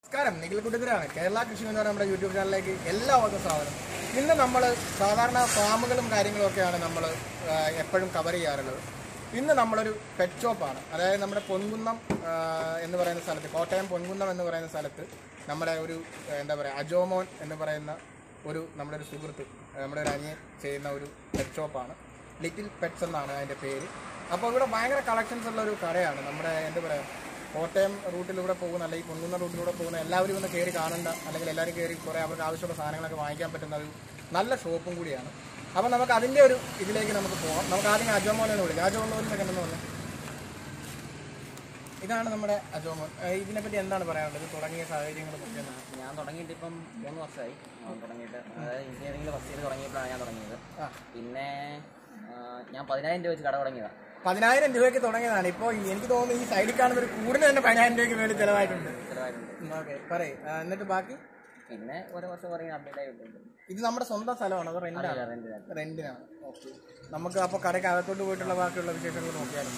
നമസ്കാരം നിഖിൽ കുട്ടിത്തരാണ് കേരള കൃഷി എന്ന് പറയുന്ന നമ്മുടെ യൂട്യൂബ് ചാനലിലേക്ക് എല്ലാവർക്കും സ്വാഗതം ഇന്ന് നമ്മൾ സാധാരണ ഫാമുകളും കാര്യങ്ങളും ഒക്കെയാണ് നമ്മൾ എപ്പോഴും കവർ ചെയ്യാറുള്ളത് ഇന്ന് നമ്മളൊരു പെറ്റ് ഷോപ്പാണ് അതായത് നമ്മുടെ പൊൻകുന്നം ആ, എന്ന് പറയുന്ന സ്ഥലത്ത് കോട്ടയം പൊൻകുന്നം എന്ന് പറയുന്ന സ്ഥലത്ത് നമ്മുടെ ഒരു ആ, എന്താ പറയുക അജോമോൻ എന്ന് പറയുന്ന ഒരു നമ്മുടെ ഒരു സുഹൃത്ത് ആ, നമ്മുടെ ഒരു അനിയൻ ചെയ്യുന്ന ഒരു പെറ്റ് ഷോപ്പാണ് ലിറ്റിൽ പെറ്റ്സ് എന്നാണ് അതിൻ്റെ പേര് അപ്പോൾ ഇവിടെ ഭയങ്കര കളക്ഷൻസ് ഉള്ള ഒരു കടയാണ് നമ്മുടെ എന്താ പറയുക കോട്ടയം റൂട്ടിലൂടെ പോകുന്ന അല്ലെങ്കിൽ പൊന്നുന്ന റൂട്ടിലൂടെ പോകുന്ന എല്ലാവരും ഒന്ന് കയറി കാണേണ്ട അല്ലെങ്കിൽ എല്ലാവരും കയറി കുറേ അവർക്ക് ആവശ്യമുള്ള സാധനങ്ങളൊക്കെ വാങ്ങിക്കാൻ പറ്റുന്ന ഒരു നല്ല ഷോപ്പും കൂടിയാണ് അപ്പോൾ നമുക്ക് അതിൻ്റെ ഒരു ഇതിലേക്ക് നമുക്ക് പോകാം നമുക്ക് ആദ്യം അജോമോനെ എന്ന് വിളിക്കാം അജോമോനെ കണ്ടെന്ന് പറഞ്ഞു ഇതാണ് നമ്മുടെ അജോമോൻ ഏഹ് ഇതിനെപ്പറ്റി എന്താണ് പറയാനുള്ളത് ഇത് തുടങ്ങിയ സാഹചര്യങ്ങളും ഒക്കെ എന്താണ്? ഞാൻ തുടങ്ങിയിട്ട് ഇപ്പം മൂന്ന് വർഷമായി ഞാൻ തുടങ്ങിയിട്ട് അതായത് എഞ്ചിനീയറിംഗിൽ ഫസ്റ്റ് ഇയർ തുടങ്ങിയപ്പോഴാണ് ഞാൻ തുടങ്ങിയത് ആ പിന്നെ ആ, ഞാൻ പതിനായിരം രൂപ വെച്ച് കട തുടങ്ങിയതാണ് പതിനായിരം രൂപയ്ക്ക് തുടങ്ങിയതാണ് ഇപ്പോൾ എനിക്ക് തോന്നുന്നു ഈ സൈഡിൽ കാണുന്ന ഒരു കൂടിന് തന്നെ പതിനായിരം രൂപയ്ക്ക് വേണ്ടി ചിലവായിട്ടുണ്ട് ചിലവായിട്ടുണ്ട് ഓക്കെ പറയേ എന്നിട്ട് ബാക്കി പിന്നെ ഓരോ വർഷം പറയും അപ്ഡേറ്റ് ആയിട്ടുണ്ട് ഇത് നമ്മുടെ സ്വന്തം സ്ഥലമാണ് അത് റെന്റാണ് റെന്റിനാണ് റെന്റിനാണ് ഓക്കെ നമുക്ക് അപ്പോൾ കടയ്ക്ക് അകത്തോട്ട് പോയിട്ടുള്ള ബാക്കിയുള്ള വിശേഷങ്ങൾ നോക്കിയാലും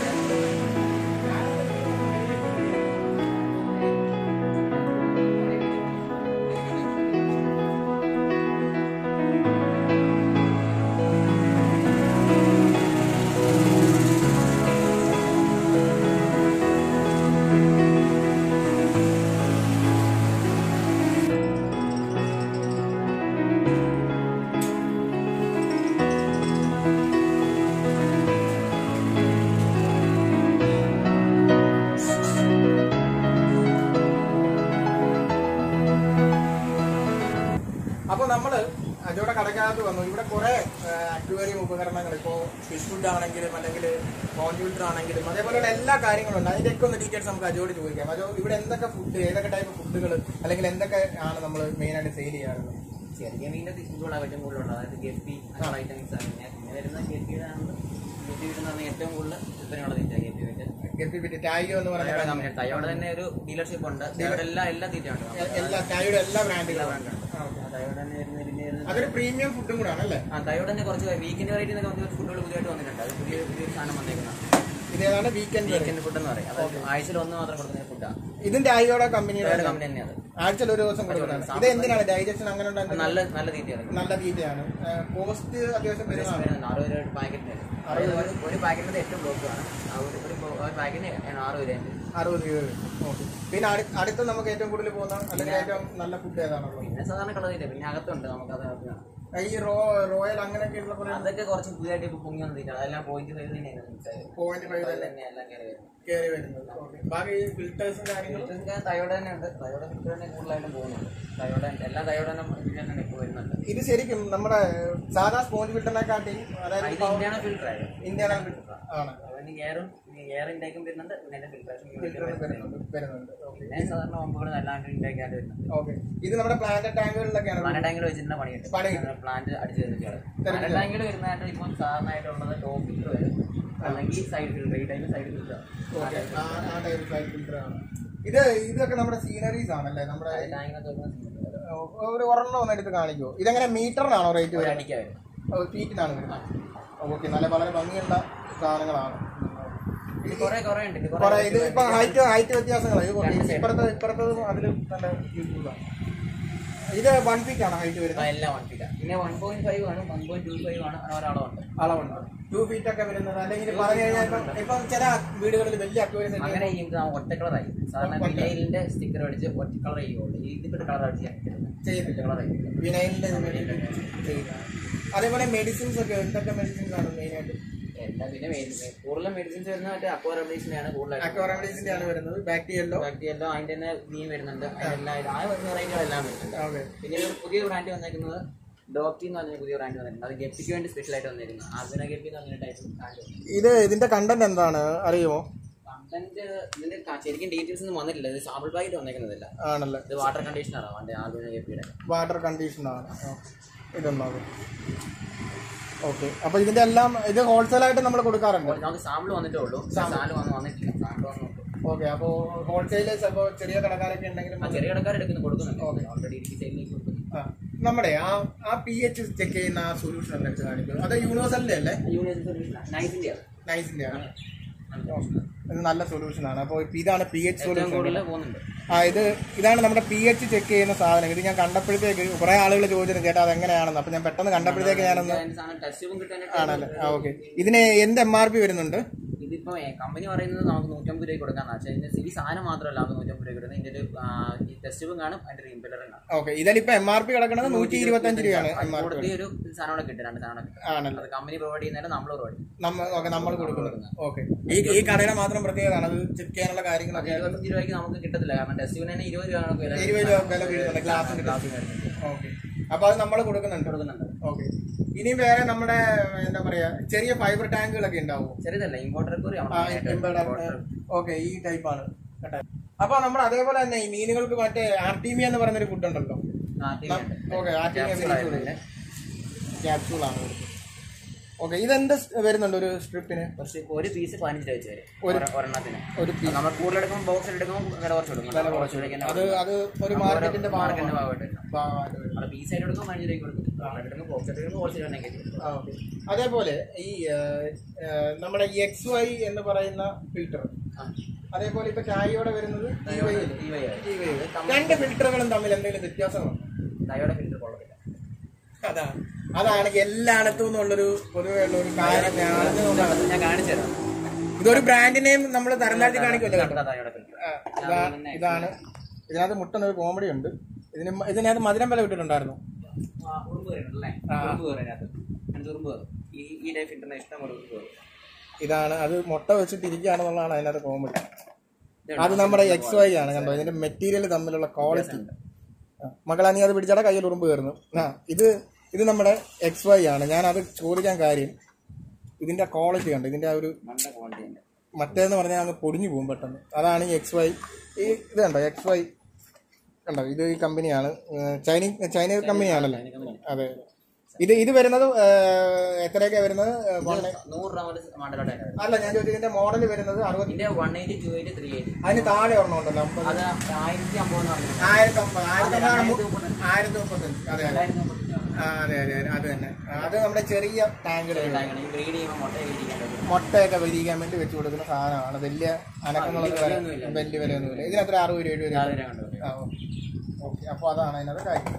അപ്പോൾ നമ്മൾ അജോടെ കടക്കകത്ത് വന്നു ഇവിടെ കുറെ അക്വേറിയം ഉപകരണങ്ങൾ ഇപ്പോൾ ഫിഷ് ഫുഡ് ആണെങ്കിലും അല്ലെങ്കിൽ കോൺട്യൂട്ടർ ആണെങ്കിലും അതേപോലെയുള്ള എല്ലാ കാര്യങ്ങളും ഉണ്ട് അതിൻ്റെയൊക്കെ ഒന്ന് ഡീറ്റെയിൽസ് നമുക്ക് അജോട് ചോദിക്കാം അജോ ഇവിടെ എന്തൊക്കെ ഫുഡ് ഏതൊക്കെ ടൈപ്പ് ഫുഡുകൾ അല്ലെങ്കിൽ എന്തൊക്കെ ആണ് നമ്മൾ മെയിനായിട്ട് സെയിൽ ചെയ്യാറുള്ളത് ചെറിയ മീനിന്റെ ഫിഷുകളാണ് ഏറ്റവും കൂടുതലുള്ളത് അതായത് ഗപ്പി അങ്ങനെയുള്ള ഐറ്റംസ് ആണ് പിന്നെ പിന്നെ വരുന്ന ഗപ്പിയുടെ ഗപ്പി വീട്ടിൽ നിന്ന് ഏറ്റവും കൂടുതൽ വിൽപ്പനയുള്ള തീറ്റ ഗപ്പി വീട്ട് ഗപ്പി പിന്നെ ടാഗോ എന്ന് പറയുന്ന കമ്പനി തയ്യോടെ തന്നെ ഒരു ഡീലർഷിപ്പ് ഉണ്ട് തയ്യോടെ എല്ലാ എല്ലാ തീറ്റയുണ്ട് എ- എല്ലാ ടാഗയുടെ എല്ലാ ബ്രാൻഡുകളും തയ്യോടെ തന്നെ വരുന്ന ഇതിന്റെ വരുന്ന അതൊരു പ്രീമിയം ഫുഡും കൂടാണ് അല്ലേ ആ തൈയോട് തന്നെ കുറച്ച് വീക്കിന്റെ വെറൈറ്റി എന്നൊക്കെ വന്ന ഫുഡുകൾ പുതിയതായിട്ട് വന്നിട്ടുണ്ട് അത് പുതിയ പുതിയൊരു സാധനം വന്നേക്കുന്ന ഇതേതാണ് വീക്കെൻഡ് വീക്കെൻഡ് ഫുഡ് എന്ന് പറയും അതായത് ആഴ്ചയിൽ ഒന്ന് മാത്രം കൊടുക്കുന്ന ഫുഡാണ് ഇതിന്റെ ടാഗോടെ കമ്പനിയുടെ കമ്പനി തന്നെയാണ് ആഴ്ചയിൽ ഒരു ദിവസം കൊടുക്കുന്നതാണ് ഇത് എന്തിനാണ് ഡൈജഷൻ അങ്ങനെ അത് ഉണ്ടാകുന്ന നല്ല നല്ല തീറ്റയാണ് നല്ല തീറ്റയാണ് കോസ്റ്റ് അത്യാവശ്യം വരുന്നതാണ് വരുന്നത് അറുപത് രൂപ ഒരു പാക്കറ്റിന് വരും അതായത് ഒരു- ഒരു പാക്കറ്റിന് എട്ട് ബ്ലോക്കാണ് ആ ഒരു ഒരു ബോ- ഒരു പാക്കറ്റിന് ആറ് രൂപയുണ്ട് അറുപത് രൂപ വരും ഓക്കെ പിന്നെ അടു- അടുത്ത് നമുക്ക് ഏറ്റവും കൂടുതൽ പോകുന്ന അല്ലെങ്കിൽ ഏറ്റവും നല്ല ഫുഡ് ഏതാണുള്ളത് പിന്നെ സാധാരണ കളർ തീറ്റ പിന്നെ അകത്തുണ്ട് നമുക്ക് അത് അകത്താണ് ഈ റോ റോയൽ അങ്ങനെയൊക്കെയുള്ള കുറെ അതൊക്കെ കുറച്ച് പുതിയതായിട്ട് ഇപ്പൊ പൊങ്ങി വന്ന തീറ്റ അതെല്ലാം പോയിന്റ് ഫൈവ് തന്നെയാണ് മിക്സായത് പോയിന്റ് ഫൈവ് തന്നെ എല്ലാം കയറി വരും കയറി വരുന്നത് ഓക്കെ ബാക്കി ഫിൽറ്റേഴ്സും കാര്യങ്ങളും ഫിൽറ്റേഴ്സ് തയോടെ തന്നെ ഉണ്ട് തയോടെ ഫിൽറ്റർ തന്നെ കൂടുതലായിട്ടും പോകുന്നുണ്ട് തയോടെ എല്ലാം തയോടെ തന്നെ ഇതിൽ തന്നെ ഇപ്പോൾ വരുന്നുണ്ട് ഇത് ശരിക്കും നമ്മുടെ സാധാ സ്പോഞ്ച് ഫിൽറ്ററിനെക്കാട്ടി ആ, അതായത് ഇത് ഇന്ത്യയാണ് ഫിൽറ്റർ ആയത് ഇന്ത്യൻ ഫിൽറ്റർ ആണ് അതുകൊണ്ട് എയറും എയർ ഇൻടേക്കും വരുന്നുണ്ട് പിന്നെ അതിന്റെ ഫിൽട്രേഷൻ ഫിൽറ്റർ വരുന്നുണ്ട് വരുന്നുണ്ട് ഓക്കെ പിന്നെ സാധാരണ പമ്പുകൾ അല്ലാണ്ട് ഇൻടേക്ക് ആയിട്ട് വരുന്നുണ്ട് ഓക്കെ ഇത് നമ്മുടെ പ്ലാന്റ് ടാങ്കുകളിലൊക്കെയാണ് പ്ലാന്റ് ടാങ്കിൽ വെച്ചിട്ട് പണിയുണ്ട് പണിയുണ്ട്. പ്ലാന്റ് അടിച്ചു തരുന്നതാണ് പ്ലാന്റ് ടാങ്കിൽ വരുന്നതായിട്ട് ഇപ്പോൾ സാധാരണയായിട്ടുള്ളത് ടോപ്പ് ഫിൽറ്റർ വരും അല്ലെങ്കിൽ സൈഡ് ഫിൽറ്റർ ഈ ടൈമിൽ സൈഡ് ഫിൽറ്റർ ഓക്കെ ആ ആ ടൈപ്പ് ഫ്ലൈറ്റ് ഫിൽറ്റർ ആണ് ഇത് ഇതൊക്കെ നമ്മുടെ സീനറീസ് ആണല്ലേ നമ്മുടെ ടാങ്കിനകത്ത് വെക്കുന്ന ഒരു ഒരെണ്ണം ഒന്ന് എടുത്ത് കാണിക്കുമോ ഇതെങ്ങനെ മീറ്ററിനാണോ റേറ്റ് ഒരു വരുന്നത് അടിക്കാൻ വരും ഫീറ്റിനാണ് വരുന്നത് ഓക്കെ നല്ല വളരെ ഭംഗിയുള്ള സാധനങ്ങളാണ് ഇത് കുറെ കുറെ ഉണ്ട് ഇത് കുറെ കുറെ ഇത് ഇപ്പൊ ഹൈറ്റ് ഹൈറ്റ് വ്യത്യാസങ്ങളാണ് ഇത് കുറച്ച് രണ്ട് side. ഇപ്പുറത്തെ ഇപ്പുറത്തതും അതിലും നല്ല യൂസ്ഫുൾ ആണ് ഇത് വൺ ഫീറ്റ് ആണ് ഹൈറ്റ് ആ, വരുന്നത് എല്ലാം വൺ ഫീറ്റ് പിന്നെ വൺ പോയിന്റ് ഫൈവ് ആണ് വൺ പോയിന്റ് ടു ഫൈവ് ആണ് അങ്ങനെ ഒരളവുണ്ട് അളവുണ്ട് ടു ഫീറ്റ് ഒക്കെ വരുന്നത് അല്ലെങ്കിൽ പറഞ്ഞു കഴിഞ്ഞാൽ ഇപ്പം ഇപ്പം ചില വീടുകളിൽ വലിയ അക്വേറിയം അങ്ങനെ ചെയ്യുമ്പോൾ ആ ഒറ്റ കളറായി സാധാരണ വിനയിലിന്റെ സ്റ്റിക്കർ അടിച്ച് ഒറ്റ കളർ ചെയ്യുള്ളൂ ഇതിന്റെ കളർ അടിച്ച് ഞാൻ ചെയ്യത്തില്ല കളറായി വിനൈലിന്റെ ചെയ്യുന്നത് അതേപോലെ മെഡിസിൻസ് ഒക്കെ എന്തൊക്കെ മെഡിസിൻസ് ആണ് മെയിൻ ആയിട്ട് എല്ലാ പിന്നെ മെഡിസിൻ കൂടുതലും മെഡിസിൻസ് വരുന്ന മറ്റേ അക്വ റെമഡീസിന്റെ ആണ് കൂടുതലായിട്ട് അക്വാറമെഡീസിന്റെ ആണ് വരുന്നത് ബാക്ടീരിയല്ലോ ബാക്ടീരിയല്ലോ അതിന്റെ തന്നെ മീൻ വരുന്നുണ്ട് അതിനെല്ലാം ആ വരുന്ന വെറൈറ്റികളെല്ലാം വരുന്നുണ്ട് ഓക്കെ പിന്നെ ഒരു പുതിയ ബ്രാൻഡ് വന്നേക്കുന്നത് ഡോക്ടി എന്ന് പറഞ്ഞ പുതിയ ബ്രാൻഡ് വന്നിട്ടുണ്ട് അത് ഗപ്പിക്ക് വേണ്ടി സ്പെഷ്യൽ ആയിട്ട് വന്നിരിക്കുന്നത് ആർബിന ഗപ്പി എന്ന് പറഞ്ഞ ടൈപ്പ് ബ്രാൻഡ് ഇത് ഇതിന്റെ കണ്ടന്റ് എന്താണ് അറിയുമോ കണ്ടന്റ് ഇതിന്റെ ക- ശരിക്കും ഡീറ്റെയിൽസ് ഒന്നും വന്നിട്ടില്ല ഇത് സാമ്പിൾ പാക്കറ്റ് വന്നേക്കുന്നതല്ല ആണല്ലേ ഇത് വാട്ടർ കണ്ടീഷണറാണ് അവന്റെ ആർബിന ഗപ്പിയുടെ വാട്ടർ കണ്ടീഷനാണ് ഇതൊന്നാകും ഓക്കെ അപ്പൊ ഇതിന്റെ എല്ലാം ഇത് ഹോൾസെയിൽ ആയിട്ട് നമ്മൾ കൊടുക്കാറുണ്ട് നമുക്ക് സാമ്പിൾ വന്നിട്ടേ ഉള്ളൂ സാധനം വന്ന് വന്നിട്ടില്ല സാമ്പിൾ വന്നു ഓക്കെ അപ്പോ ഹോൾസെയിലേഴ്സ് അപ്പോൾ ചെറിയ കടക്കാരൊക്കെ ഉണ്ടെങ്കിലും ആ ചെറിയ കടക്കാർ എടുക്കുന്നു കൊടുക്കുന്നുണ്ട് ഓൾറെഡി ഇടുക്കി സൈഡിലേക്ക് കൊടുക്കുന്നു ആ, നമ്മുടെ ആ ആ പി എച്ച് ചെക്ക് ചെയ്യുന്ന ആ സൊല്യൂഷൻ ഒന്ന് വെച്ച് കാണിക്കും അത് യൂണിവേഴ്സലിന്റെ അല്ലേ യൂണിവേഴ്സിറ്റി സൊല്യൂഷൻ നൈസിന്റെ ആണ് നൈസിന്റെ ആണ് ഇത് നല്ല സൊല്യൂഷൻ ആണ് അപ്പോൾ ഇതാണ് പി എച്ച് ഏറ്റവും സൊല്യൂഷൻ കൂടുതൽ പോകുന്നുണ്ട് ആ ഇത് ഇതാണ് നമ്മുടെ പി എച്ച് ചെക്ക് ചെയ്യുന്ന സാധനം ഇത് ഞാൻ കണ്ടപ്പോഴത്തേക്ക് കുറെ ആളുകൾ ചോദിച്ചിരുന്നു ചേട്ടാ അത് എങ്ങനെയാണെന്ന് അപ്പൊ ഞാൻ പെട്ടെന്ന് കണ്ടപ്പോഴത്തേക്ക് ഞാനൊന്ന് അതിന്റെ സാധനം ടെസ്റ്റ് ബുക്ക് കിട്ടാനായിട്ട് ആണല്ലേ ആ ഓക്കെ ഇതിന് എന്ത് എം ആർ പി വരുന്നുണ്ട് ഇതിപ്പോ കമ്പനി പറയുന്നത് നമുക്ക് നൂറ്റമ്പത് രൂപ കൊടുക്കാന്ന് വെച്ചാൽ ഇതിന്റെ ഈ സാധനം മാത്രമല്ല നമുക്ക് നൂറ്റമ്പത് രൂപ കൊടുക്കുന്നത് ഇതിന്റെ ഒരു ആ, ഈ ടെസ്റ്റ് ബുക്ക് കാണും അതിന്റെ ഒരു ഇമ്പലറും കാണും ഓക്കെ ഇതിലിപ്പോ എം ആർ പി കിടക്കുന്നത് നൂറ്റി ഇരുപത്തി അഞ്ച് രൂപയാണ് എം ആർ പി കൊടുത്തി ഒരു സാധനം കൂടെ കിട്ടും രണ്ട് സാധനം കിട്ടും ആണല്ലോ അത് കമ്പനി പ്രൊവൈഡ് ചെയ്യുന്നതിന് നമ്മൾ പ്രൊവൈഡ് ചെയ്യും നമ്മ ഓക്കെ നമ്മൾ കൊടുക്കുന്നത് ഓക്കെ ഈ ഈ കടയുടെ മാത്രം പ്രത്യേകതയാണ് അത് ചെക്ക് ചെയ്യാനുള്ള കാര്യങ്ങളൊക്കെ ഇരുപത്തഞ്ച് രൂപയ്ക്ക് നമുക്ക് കിട്ടത്തില്ല കാരണം ടെസ്റ്റ് ബുക്കിന് തന്നെ ഇരുപത് രൂപയാണ് വില ഇരുപത് രൂപ വില വീഴുന്നുണ്ട് ഗ്ലാസിന്റെ ഓക്കെ അപ്പൊ അത് നമ്മൾ കൊടുക്കുന്നുണ്ട് കൊടുക്കുന്നുണ്ട് ഓക്കെ ഇനിയും വേറെ നമ്മുടെ എന്താ പറയാ ചെറിയ ഫൈബർ ടാങ്കുകളൊക്കെ ഉണ്ടാവും ചെറുതല്ല ഇമ്പോർട്ടർ കൂടി ഓക്കെ ഈ ടൈപ്പാണ് അപ്പൊ നമ്മൾ അതേപോലെ തന്നെ ഈ മീനുകൾക്ക് മറ്റേ ആർട്ടീമിയ എന്ന് പറയുന്നൊരു ഫുഡ് ഉണ്ടല്ലോ ഓക്കെ ആർട്ടീമിയ ക്യാപ്സൂൾ ആണ് ഓക്കെ ഇതെന്ത് വരുന്നുണ്ട് ഒരു സ്ട്രിപ്പിന് കുറച്ച് ഒരു പീസ് പതിനഞ്ച് രൂപ വെച്ച് വരും ഒരെ- ഒരെണ്ണത്തിന് ഒരു നമ്മൾ കൂടുതൽ എടുക്കുമ്പോൾ ബോക്സിൽ എടുക്കുമ്പോൾ വില കുറച്ച് കൊടുക്കും വില കുറച്ച് കൊടുക്കാൻ അത് അത് ഒരു മാർക്കറ്റിന്റെ മാർക്കറ്റിന്റെ ഭാഗമായിട്ട് വരും. ഭാഗമായിട്ട് വരും. നമ്മൾ പീസ് ആയിട്ട് എടുക്കുമ്പോൾ പതിനഞ്ച് രൂപയ്ക്ക് കൊടുക്കും എടുക്കുമ്പോൾ ബോക്സ് എടുക്കുമ്പോൾ ഹോൾസെയിൽ ഉണ്ടെങ്കിൽ ആ, okay. അതേപോലെ ഈ ആ, ആ, നമ്മുടെ എക്സ് വൈ എന്ന് പറയുന്ന ഫിൽറ്റർ അതേപോലെ ഇപ്പൊ ചായയോടെ വരുന്നത് ഈ വൈ അല്ലേ? ഈ വഴി ഈ വൈ. രണ്ട് ഫിൽറ്ററുകളും തമ്മിൽ എന്തെങ്കിലും വ്യത്യാസമുണ്ടോ തയോടെ ഫിൽറ്റർ കൊള്ളത്തില്ല അതാണ് അതാണ് എല്ലായിടത്തും നിന്നുള്ളൊരു പൊതുവെ ഉള്ള ഒരു കാര്യം ഞാൻ- ഞാൻ കാണിച്ചു തരാം ഇതൊരു ബ്രാൻഡ് നെയിം നമ്മൾ തരം താഴ്ത്തി കാണിക്കുമല്ലോ കേട്ടോ ഇതാ തയോടെ ഫിൽറ്റർ ആ, ഇതാ- ഇതാണ് ഇതിനകത്ത് മുട്ടൻ ഒരു കോമഡി ഉണ്ട് ഇതിന് മ- ഇതിനകത്ത് മധുരം വില വിട്ടിട്ടുണ്ടായിരുന്നു ഉറുമ്പ് വരുന്നുണ്ടല്ലേ ഉറുമ്പ് കയറും അതിനകത്ത് അതിനകത്ത് ഉറുമ്പ് കയറും ഈ ഈ ടൈപ്പ് ഫിൽറ്ററിന് ഇഷ്ടം പോലെ ഉറുമ്പ് കയറും ഇതാണ് അത് മുട്ട വെച്ചിട്ട് ഇരിക്കുകയാണെന്നുള്ളതാണ് അതിനകത്ത് കോമഡി അത് നമ്മുടെ എക്സ് വൈ ആണ് കണ്ടോ ഇതിന്റെ മെറ്റീരിയൽ തമ്മിലുള്ള ക്വാളിറ്റി മകളാ നീ അത് പിടിച്ചാടെ കയ്യിൽ ഉറുമ്പ് കയറുന്നു ആ ഇത് ഇത് നമ്മുടെ എക്സ് വൈ ആണ് ഞാൻ അത് ചോദിക്കാൻ കാര്യം ഇതിന്റെ ക്വാളിറ്റി കണ്ടോ ഇതിന്റെ ആ ഒരു നല്ല ക്വാളിറ്റി ഉണ്ട് മറ്റേന്ന് പറഞ്ഞാൽ അങ്ങ് പൊടിഞ്ഞു പോകും പെട്ടെന്ന് അതാണ് ഈ എക്സ് വൈ ഈ ഇത് കണ്ടോ എക്സ് വൈ കണ്ടോ ഇത് ഈ കമ്പനിയാണ് ചൈനീസ് ചൈനീസ് കമ്പനിയാണല്ലേ അതെ ഇത് ഇത് വരുന്നത് ഏഹ്, എത്രയൊക്കെയാ വരുന്നത് ഏഹ്, one- നൂറ് രൂപ മുതൽ മോഡലോട്ട് അല്ല ഞാൻ ചോദിച്ചത് ഇതിന്റെ മോഡൽ വരുന്നത് അറുപത്തി ഇതിന്റെ one eighty two eighty three eighty അതിന് താഴെ ഒരെണ്ണം ഉണ്ടല്ലോ അമ്പത് അത് ആയിരത്തി അമ്പത് പറഞ്ഞിട്ടുണ്ട് ആയിരത്തി അമ്പത് ആയിരത്തി അമ്പത് ആയിരത്തി മുപ്പത്തഞ്ച് അതെ അതെ രണ്ടായിരത്തി മുപ്പത്തഞ്ച് ആ, അതെ അതെ അതെ അത് തന്നെ അത് നമ്മുടെ ചെറിയ ടാങ്കുകൾ ഈ ബ്രീഡ് ചെയ്യുമ്പോൾ മുട്ട എഴുതിയിരിക്കേണ്ടത് മുട്ടയൊക്കെ വിരിയിക്കാൻ വേണ്ടി വെച്ച് കൊടുക്കുന്ന സാധനമാണ് വലിയ അനക്കങ്ങളൊക്കെ വരെ വലിയ വിലയൊന്നുമില്ല ഇതിനത്ര അറുപത് രൂപ എഴുപത് രൂപ രാവിലെ കണ്ടു ആ ഓക്കെ അപ്പോൾ അതാണ് അതിനകത്ത് കാര്യം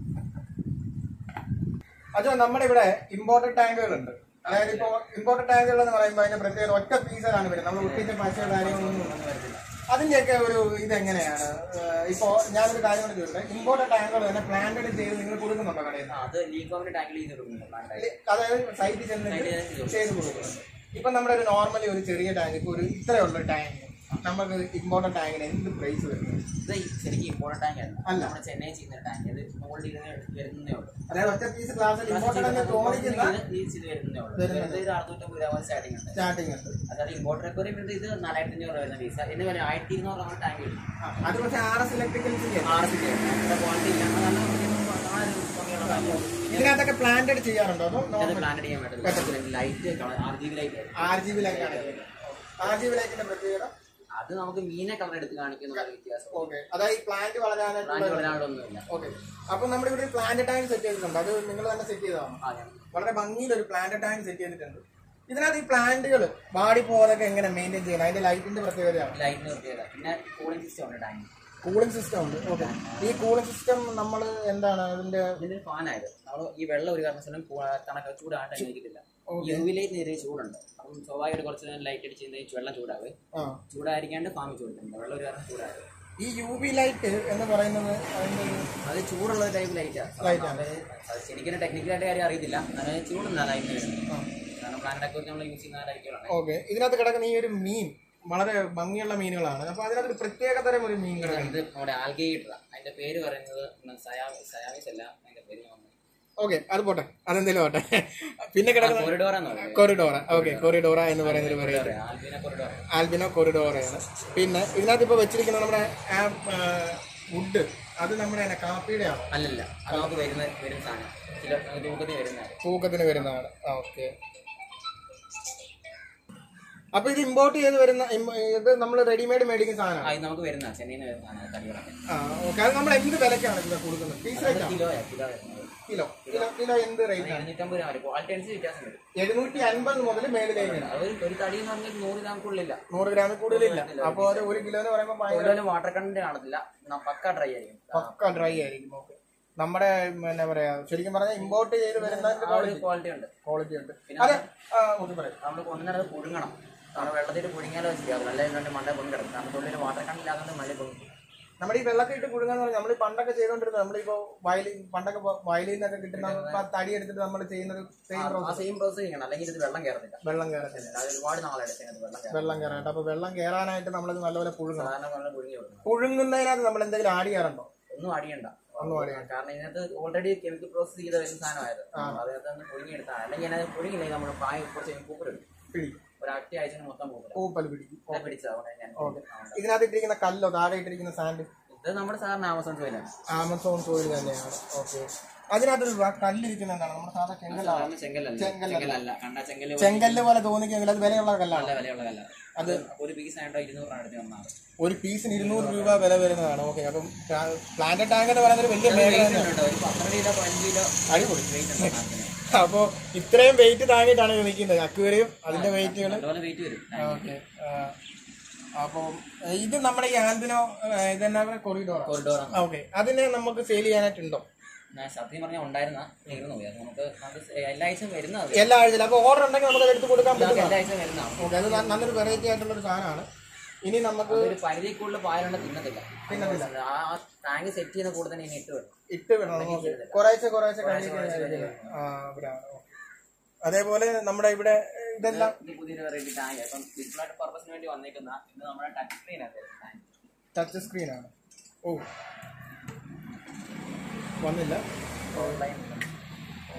അത് നമ്മുടെ ഇവിടെ ഇമ്പോർട്ടഡ് ടാങ്കുകളുണ്ട് അതായത് ഇപ്പോൾ ഇമ്പോർട്ടഡ് ടാങ്കുകൾ എന്ന് പറയുമ്പോൾ അതിന്റെ പ്രത്യേകത ഒറ്റ പീസറാണ് വരുന്നത് നമ്മൾ ഒട്ടിച്ച പശയോ കാര്യങ്ങളൊന്നും വരുന്നില്ല അതിന്റെയൊക്കെ ഒരു ഇതെങ്ങനെയാണ് ഏഹ് ഇപ്പോ ഞാനൊരു കാര്യം കൂടി ചോദിച്ചത് ഇമ്പോർട്ടഡ് ടാങ്കുകൾ തന്നെ പ്ലാന്റഡ് ചെയ്ത് നിങ്ങൾ കൊടുക്കുന്നുണ്ടോ കടയിൽ ആ, അത് ലീക്കോമിന്റെ ടാങ്കിൽ ചെയ്ത് കൊടുക്കുന്നുണ്ട് അതായത് സൈറ്റിൽ ചെന്നിട്ട് ചെയ്ത് കൊടുക്കുന്നുണ്ട് ഇപ്പൊ നമ്മുടെ ഒരു നോർമലി ഒരു ചെറിയ ടാങ്ക് ഇപ്പൊ ഒരു ഇത്രയുള്ള ടാങ്ക് നമുക്ക് ഇമ്പോർട്ടഡ് ടാങ്കിന് എന്ത് പ്രൈസ് വരുന്നത് ഇത് ശരിക്കും ഇമ്പോർട്ടൻ്റ് ടാങ്ക് അല്ല അല്ല. നമ്മുടെ ചെന്നൈ ചെയ്യുന്ന ടാങ്ക് ഇത് മോൾഡ് ചെയ്ത് വരുന്നേ ഉള്ളൂ അതായത് ഒറ്റ പീസ് ഗ്ലാസ്സിൽ ഇമ്പോർട്ടഡ് എന്ന് തോന്നിക്കുന്ന ഇത് ഇത് വരുന്നേ ഉള്ളൂ വെറുതെ ഇത് അറുന്നൂറ്റമ്പത് രൂപ സ്റ്റാർട്ടിംഗ് ഉണ്ട് സ്റ്റാർട്ടിംഗ് ഉണ്ട് അതായത് ഇമ്പോർട്ടർ ഒക്കെ വരുന്നത് ഇത് നാലായിരത്തി അഞ്ഞൂറ് വരുന്ന പീസ എന്ന് വരെ ആയിരത്തി ഇരുന്നൂറ് നമ്മൾ ടാങ്ക് കിട്ടും ആ, അത് പക്ഷെ ആർ എസ് ഇലക്ട്രിക്കൽസിന്റെ ആർ സി ക്വാളിറ്റി ഇല്ല നല്ല ഭംഗിയുള്ള കാര്യം ഇതിനകത്തൊക്കെ പ്ലാന്റഡ് ചെയ്യാറുണ്ടോ അതോ അത് പ്ലാൻ ചെയ്യാൻ പറ്റില്ല light R G B light R G B ലൈറ്റാണ് ആർ ജി ബി ലൈറ്റിന്റെ പ്രത്യേകത അത് നമുക്ക് മീനെ കളർ എടുത്ത് കാണിക്കുന്ന ഒരു വ്യത്യാസം ഓക്കെ അതായത് ഈ പ്ലാന്റ് വളരാനായിട്ടുള്ള പ്ലാന്റ് വളരാനൊന്നുമില്ല ഓക്കെ അപ്പൊ നമ്മുടെ ഇവിടെ പ്ലാന്റ് ടാങ്ക് സെറ്റ് ചെയ്തിട്ടുണ്ട് അത് നിങ്ങൾ തന്നെ സെറ്റ് ചെയ്തതാണ് ആ ഞാൻ വളരെ ഭംഗിയിൽ ഒരു പ്ലാന്റ് ടാങ്ക് സെറ്റ് ചെയ്തിട്ടുണ്ട് ഇതിനകത്ത് ഈ പ്ലാന്റുകൾ വാടി പോകാതൊക്കെ എങ്ങനെ മെയിൻറ്റെയിൻ ചെയ്യണം അതിന്റെ ലൈറ്റിന്റെ പ്രത്യേകതയാണ് ലൈറ്റിന് പ്രത്യേകത പിന്നെ കൂളിംഗ് സിസ്റ്റം ഉണ്ട് ടാങ്ക് കൂളിംഗ് സിസ്റ്റം ഉണ്ട് ഓക്കെ ഈ കൂളിംഗ് സിസ്റ്റം നമ്മൾ എന്താണ് അതിന്റെ ഇതിന്റെ ഫാനായത് നമ്മൾ ഈ വെള്ളം ഒരു കാരണവശാലും കൂ- തണുക്ക ചൂടാകാൻ അനുവദിക്കത്തില്ല ഈ യു വി ലൈറ്റ് ചെറിയ ചൂടുണ്ട് അപ്പം സ്വാഭാവികമായിട്ട് കുറച്ച് നേരം ലൈറ്റ് അടിച്ച് കഴിഞ്ഞാൽ വെള്ളം ചൂടാവും ആ ചൂടായിരിക്കാണ്ട് ഫാമിൽ ചൂടുന്നുണ്ട് വെള്ളം ഒരു കാരണം ചൂടാകും ഈ യു വി ലൈറ്റ് എന്ന് പറയുന്നത് അതിന്റെ ഒരു അത് ചൂടുള്ള ടൈപ്പ് ലൈറ്റാണ് ശരിക്കും ടെക്നിക്കലായിട്ട് കാര്യം അറിയത്തില്ല എന്നാലും ചൂടുന്ന ലൈറ്റ് വരുന്നത് കാരണം പ്ലാനറ്റൊക്കെ നമ്മൾ യൂസ് ചെയ്യുന്ന ലൈറ്റുകളാണ് ഓക്കെ ഇതിനകത്ത് കിടക്കുന്ന ഈ ഒരു മീൻ വളരെ ഭംഗിയുള്ള മീനുകളാണ് അപ്പൊ അതിനകത്ത് ഒരു പ്രത്യേക തരം ഒരു മീൻ കിടക്കുന്നു ഇത് നമ്മുടെ ആൽഗേറ്റർ അതിന്റെ പേര് പറയുന്നത് സയാമി സയാമിസ് അല്ല അതിന്റെ പേര് ഓക്കെ അത് പോട്ടെ അതെന്തേലും പോട്ടെ പിന്നെ കിടക്കുന്ന കൊറിഡോർ എന്ന് പറയുന്നത് കൊറിഡോറ ഓക്കെ കൊറിഡോറ എന്ന് പറയുന്ന ഒരു പറയുന്നത് ആൽബിന കൊറിഡോർ ആൽബിനോ കൊറിഡോറയാണ് പിന്നെ ഇതിനകത്ത് ഇപ്പോൾ വെച്ചിരിക്കുന്ന നമ്മുടെ വുഡ് അത് നമ്മുടെ തന്നെ കാപ്പിയുടെ ആണ് അല്ലല്ല അത് നമുക്ക് വരുന്ന വരുന്ന സാധനം കിലോ രൂപത്തിൽ വരുന്നതാണ് തൂക്കത്തിന് വരുന്നതാണ് ആ ഓക്കെ അപ്പൊ ഇത് ഇമ്പോർട്ട് ചെയ്ത് വരുന്ന ഇം- ഇത് നമ്മൾ റെഡിമെയ്ഡ് മേടിക്കുന്ന ആ സാധനമാണ് ഇത് നമുക്ക് വരുന്ന ചെന്നൈയിൽ നിന്ന് വരുന്നതാണ് തടികളൊക്കെ ആ ഓക്കെ അത് നമ്മൾ എന്ത് വിലക്കാണ് ഇവിടെ കൊടുക്കുന്നത് പീസ് റേറ്റ് ആണ് കിലോയാ കിലോ വരുന്നത് കിലോ കിലോ കിലോ എന്ത് റേറ്റ് ആണ് എഴുന്നൂറ്റമ്പത് രൂപ വരും ക്വാളിറ്റി അനുസരിച്ച് വ്യത്യാസം വരും എഴുന്നൂറ്റി അൻപത് മുതൽ മേളിലേക്ക് അത് ഒരു- ഒരു തടി എന്ന് പറഞ്ഞാൽ നൂറ് ഗ്രാമക്കുള്ളില്ല നൂറ് ഗ്രാമിൽ കൂടുതലില്ല അപ്പൊ ഒരു ഒരു കിലോ എന്ന് പറയുമ്പോൾ ഭയങ്കര കൂടുതലും വാട്ടർ കണ്ടന്റ് കാണത്തില്ല ന- പക്ക ഡ്രൈ ആയിരിക്കും പക്ക ഡ്രൈ ആയിരിക്കും ഓക്കെ നമ്മുടെ എന്നാ പറയാ ശരിക്കും പറഞ്ഞാൽ ഇമ്പോർട്ട് ചെയ്ത് വരുന്നതിന്റെ ആ ഒരു ക്വാളിറ്റി ഉണ്ട് ക്വാളിറ്റി ഉണ്ട് അതെ ആ, ഓക്കെ പറയാം നമ്മൾ കൊണ്ടുവന്നത് പുഴുങ്ങണം കാരണം വെള്ളത്തിൽ പുഴുങ്ങിയാലോ ശരിയാവും നല്ല ഇതിന്റെ മണ്ട പൊങ്ങി കിടക്കും കാരണം തൊള്ളിൽ വാട്ടർ കണ്ടന്റ് ഇല്ലാത്തതുകൊണ്ട് മല പൊങ്ങി നമ്മുടെ ഈ വെള്ളത്തിൽ ഇട്ട് കുടുങ്ങാന്ന് പറഞ്ഞാൽ നമ്മൾ പണ്ടൊക്കെ ചെയ്തോണ്ടിരുന്നത് നമ്മളിപ്പോ വയലിൻ പണ്ടൊക്കെ പോ- വയലിൽ നിന്നൊക്കെ കിട്ടുന്ന ആ തടി എടുത്തിട്ട് നമ്മൾ ചെയ്യുന്നത് സെയിം ആ സെയിം പ്രോസസ് ചെയ്യണം അല്ലെങ്കിൽ ഇത് വെള്ളം കയറത്തില്ല വെള്ളം കയറത്തില്ല അത് ഒരുപാട് നാളെടുത്തത് വെള്ളം കയറാൻ വെള്ളം കയറാനായിട്ട് അപ്പൊ വെള്ളം കയറാനായിട്ട് നമ്മളത് നല്ലപോലെ പുഴുങ്ങണം സാധാരണ വെള്ളം പുഴുങ്ങി കൊടുക്കണം പുഴുങ്ങുന്നതിനകത്ത് നമ്മൾ എന്തെങ്കിലും ആഡ് ചെയ്യാറുണ്ടോ ഒന്നും അടിയണ്ട ഒന്നും add കാരണം ഇതിനകത്ത് ഓൾറെഡി കെമിക്കൽ പ്രോസസ് ചെയ്ത വരുന്ന സാധനമായത് അതിനകത്ത് നിന്ന് പുഴുങ്ങിയെടുത്താൽ അല്ലെങ്കിൽ അതിനകത്ത് പുഴുങ്ങില്ലെങ്കിൽ നമ്മൾ പായ കുറച്ച് കൂപ്പറെടുക്കും പിടിക്കും ഒരാഴ്ച ആഴ്ച മൊത്തം കൂപ്പറ പൂപ്പൽ പിടിക്കും പിടിച്ചത് അതുകൊണ്ട് ഞാൻ ആ. ഇതിനകത്ത് ഇട്ടിരിക്കുന്ന കല്ലോ താഴെ ഇട്ടിരിക്കുന്ന സാൻഡ് ഇത് നമ്മുടെ സാധാരണ ആമസോൺ ജോയിലാണ് ആമസോൺ സോയിൽ തന്നെയാണ് ഓക്കെ അതിനകത്ത് ഒരു വ- കല്ലിരിക്കുന്ന എന്താണ് നമ്മുടെ സാധാ ചെങ്കലാണ് സാധാരണ ചെങ്കലല്ല ചെങ്കലല്ല കണ്ട ചെങ്കല് ചെങ്കല്ല് പോലെ തോന്നിക്കെങ്കിൽ അത് വിലയുള്ള കല്ലാണ് നല്ല വിലയുള്ള കല്ല അത് ഒരു പീസ് ആയിട്ടോ ഇരുന്നൂറ് രൂപ അടുത്ത് വന്നാൽ ഒരു പീസിന് ഇരുന്നൂറ് രൂപ വില വരുന്നതാണ് ഓക്കെ അപ്പം പ്ലാന്റ് ടാങ്ക് എന്ന് പറയുന്നത് ഒരു വലിയ മേഖല തന്നെയാണ് ഒരു പന്ത്രണ്ട് കിലോ പതിനഞ്ച് കിലോ അടിപൊളി വെയിറ്റ് ഉണ്ട് സാധനത്തിന്. അപ്പോൾ ഇത്രയും വെയിറ്റ് താങ്ങിയിട്ടാണ് ഇത് നിൽക്കുന്നത് അക്വേറിയം അതിന്റെ വെയിറ്റുകൾ നല്ലപോലെ വെയിറ്റ് വരും ഓക്കെ അപ്പോൾ ഇത് നമ്മുടെ ഈ ആൽബിനോ ഇതെന്നാ കൊറിഡോർ കോറിഡോറാണ് ഓക്കെ അതിനെ നമുക്ക് സെയിൽ ചെയ്യാനായിട്ടുണ്ടോ ഞാൻ സത്യം പറഞ്ഞാൽ ഉണ്ടായിരുന്ന തീർന്നു പോയി അത് നമുക്ക് നമുക്ക് എല്ലാ ആഴ്ചയും വരുന്നത് എല്ലാ ആഴ്ചയിലും അപ്പോൾ ഓർഡർ ഉണ്ടെങ്കിൽ നമുക്ക് അത് എടുത്ത് കൊടുക്കാൻ പറ്റും എല്ലാ ആഴ്ചയും വരുന്നതാണ് ഓക്കെ അത് ന- നല്ലൊരു വെറൈറ്റി ആയിട്ടുള്ള ഒരു സാധനമാണ് ഇനി നമുക്ക് ഒരു പരിധി കൂടുതൽ പാലുണ്ട് തിന്നത്തില്ല തിന്നത്തില്ല. ആ ടാങ്ക് സെറ്റ് ചെയ്യുന്ന കൂടെ തന്നെ ഇനി ഇട്ട് വരും ഇട്ട് വിടണം നമുക്ക് കുറേശ്ശെ കുറേശ്ശെ കഴിക്കാൻ ആ ഇവിടെയാണ് അതേപോലെ നമ്മുടെ ഇവിടെ ഇതെല്ലാം ഇത് പുതിയൊരു വെറൈറ്റി ടാങ്ക് ഇപ്പം ഡിസ്പ്ലേ പർപ്പസിന് വേണ്ടി വന്നേക്കുന്ന ഇത് നമ്മുടെ ടച്ച് സ്ക്രീൻ ആണ് ടാങ്ക് ടച്ച് സ്ക്രീനാണ് ഓ വന്നില്ല ഓൺലൈൻ ഓ.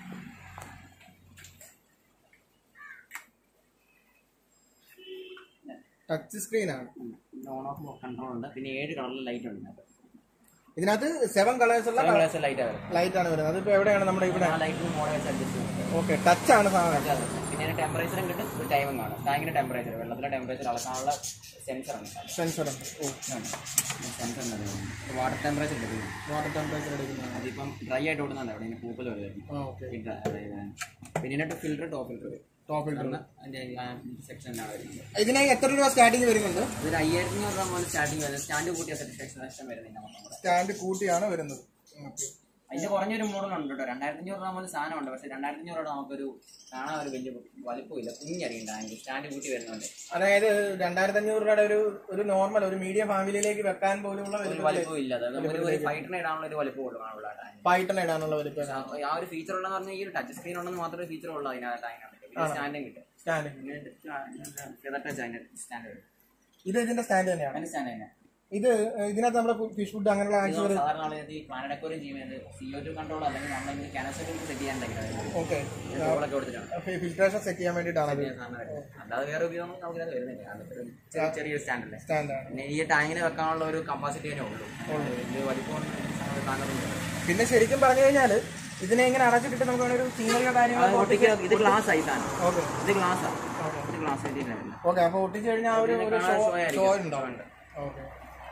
ടച്ച് സ്ക്രീനാണ് ഓൺ ഓഫ് കൺട്രോൾ ഉണ്ട് പിന്നെ ഏഴ് കളറിൽ ലൈറ്റ് ഉണ്ട് ഇതിനകത്ത്. ഇതിനകത്ത് സെവൻ കളേഴ്സ് ഉള്ള Seven colours ലൈറ്റ് ആണ് ലൈറ്റ് ആണ് വരുന്നത് അതിപ്പോ എവിടെയാണ് നമ്മുടെ ഇവിടെ ആ ലൈറ്റിന് മോഡൽ വെച്ച് അഡ്ജസ്റ്റ് ചെയ്യുന്നുണ്ട് ഓക്കെ ടച്ച് ആണ് സാധനം പിന്നെ ടെമ്പറേച്ചറും കിട്ടും ഒരു ടൈമും കാണും ടാങ്കിന്റെ ടെമ്പറേച്ചർ വെള്ളത്തിലെ ടെമ്പറേച്ചർ അളക്കാനുള്ള സെൻസർ ആണ് സെൻസർ ഉണ്ട് ഓ സെൻസർ വാട്ടർ ടെമ്പറേച്ചർ കിട്ടും വാട്ടർ ടെമ്പറേച്ചർ എടുക്കുന്നതാണ് അതിപ്പം ഡ്രൈ ആയിട്ട് ഓടുന്നുണ്ട് അവിടെ ഇങ്ങനെ പൂപ്പൽ വരുന്നത് ആ ഓക്കെ പിന്നെ ഫിൽറ്റർ ടോപ്പ് ഫിൽറ്റർ ടോപ്പ് ഇട്ടു അതിന്റെ സെക്ഷനിലാണ് വരുന്നത് ഇതിന് എത്ര രൂപ സ്റ്റാർട്ടിങ് വരുന്നുണ്ട് ഇതൊരു അയ്യായിരത്തി അഞ്ഞൂറ് രൂപ മുതൽ സ്റ്റാർട്ടിങ് വരുന്നത് സ്റ്റാൻഡ് കൂട്ടിയ സെക്ഷൻ വരുന്നില്ല നമ്മുടെ സ്റ്റാൻഡ് കൂട്ടിയാണ് വരുന്നത് ഓക്കെ അതിന്റെ കുറഞ്ഞൊരു മോഡൽ ഉണ്ട് കേട്ടോ രണ്ടായിരത്തി അഞ്ഞൂറ് രൂപ മുതൽ സാധനം ഉണ്ട് പക്ഷെ രണ്ടായിരത്തി അഞ്ഞൂറ് രൂപ നമുക്കൊരു കാണാൻ ഒരു വലിയ വലിപ്പമില്ല കുഞ്ഞറിയും ടാങ്ക് സ്റ്റാൻഡ് കൂട്ടി വരുന്നുണ്ട് അതായത് രണ്ടായിരത്തി അഞ്ഞൂറ് രൂപയുടെ ഒരു ഒരു നോർമൽ ഒരു മീഡിയം ഫാമിലിയിലേക്ക് വെക്കാൻ പോലുള്ള ഒരു വലിപ്പം ഇല്ല അതായത് നമുക്ക് ഒരു ഫൈറ്ററിന് ഇടാനുള്ള ഒരു വലിപ്പം ഉള്ളൂ കാണുള്ള ടാങ്ക് പൈട്ടൺ ഇടാനുള്ള വലിപ്പം ആ ഒരു ഫീച്ചർ ഉള്ളതെന്ന് പറഞ്ഞാൽ ഈ ഒരു ടച്ച് സ്ക്രീൻ ഉണ്ടെന്ന് മാത്രമേ ഫീച്ചർ ഉള്ളൂ അതിനകത്ത് ടാങ്കിനകത്ത് പിന്നെ സ്റ്റാൻഡും കിട്ടും സ്റ്റാൻഡ് പിന്നെ ടച്ച് അതിന്റെ സ്റ്റാൻഡ് വരും ഇത് ഇതിന്റെ സ്റ്റാൻഡ് തന്നെയാണ് അതിന്റെ സ്റ്റാൻഡ് തന്നെ ഇത് ഇതിനകത്ത് നമ്മുടെ ഫിഷ് ഫുഡ് അങ്ങനെയുള്ള ഇത് ആക്ച്വൽ നമ്മൾ സാധാരണ ആളുകൾ ഈ പ്ലാനറ്റ് അക്വറിയം ചെയ്യുന്നത് സി ഒ ടു കൺട്രോൾ അല്ലെങ്കിൽ നമ്മൾ കാനസോട്ട് സെറ്റ് ചെയ്യാൻ ഓക്കെ ടോളൊക്കെ കൊടുത്തിട്ടാണ് ഫിൽട്രേഷൻ സെറ്റ് ചെയ്യാൻ വേണ്ടിയിട്ടാണ് അത് സാധനം വരുന്നത്. അല്ലാതെ വേറെ ഉപയോഗം നമുക്കത് വരുന്നില്ല കാരണം ഇതൊരു ചെറിയ- ചെറിയൊരു സ്റ്റാൻഡല്ലേ സ്റ്റാൻഡാണ് പിന്നെ ഈ ടാങ്കിന് വെക്കാനുള്ള ഒരു കപ്പാസിറ്റി തന്നെ ഉള്ളൂ വലിയ വലിപ്പം താങ്ങുന്നില്ല പിന്നെ ശരിക്കും പറഞ്ഞു കഴിഞ്ഞാൽ ഇതിനെ ഇങ്ങനെ അടച്ചിട്ടിട്ട് നമുക്ക് വേണമെങ്കിൽ ഒരു സീനറിയോ കാര്യങ്ങളോ ഇത് ഗ്ലാസ് ആയിട്ടാണ് ഓക്കെ ഇത് ഗ്ലാസ് ഇത് ഗ്ലാസ് ആയിട്ട് ഓക്കെ അപ്പൊ ഒട്ടിച്ച് കഴിഞ്ഞാൽ ആ ഒരു ഒരു കാണാൻ ഷോ show ആയിരിക്കും. ഷോ ഉണ്ടാവും ഓക്കെ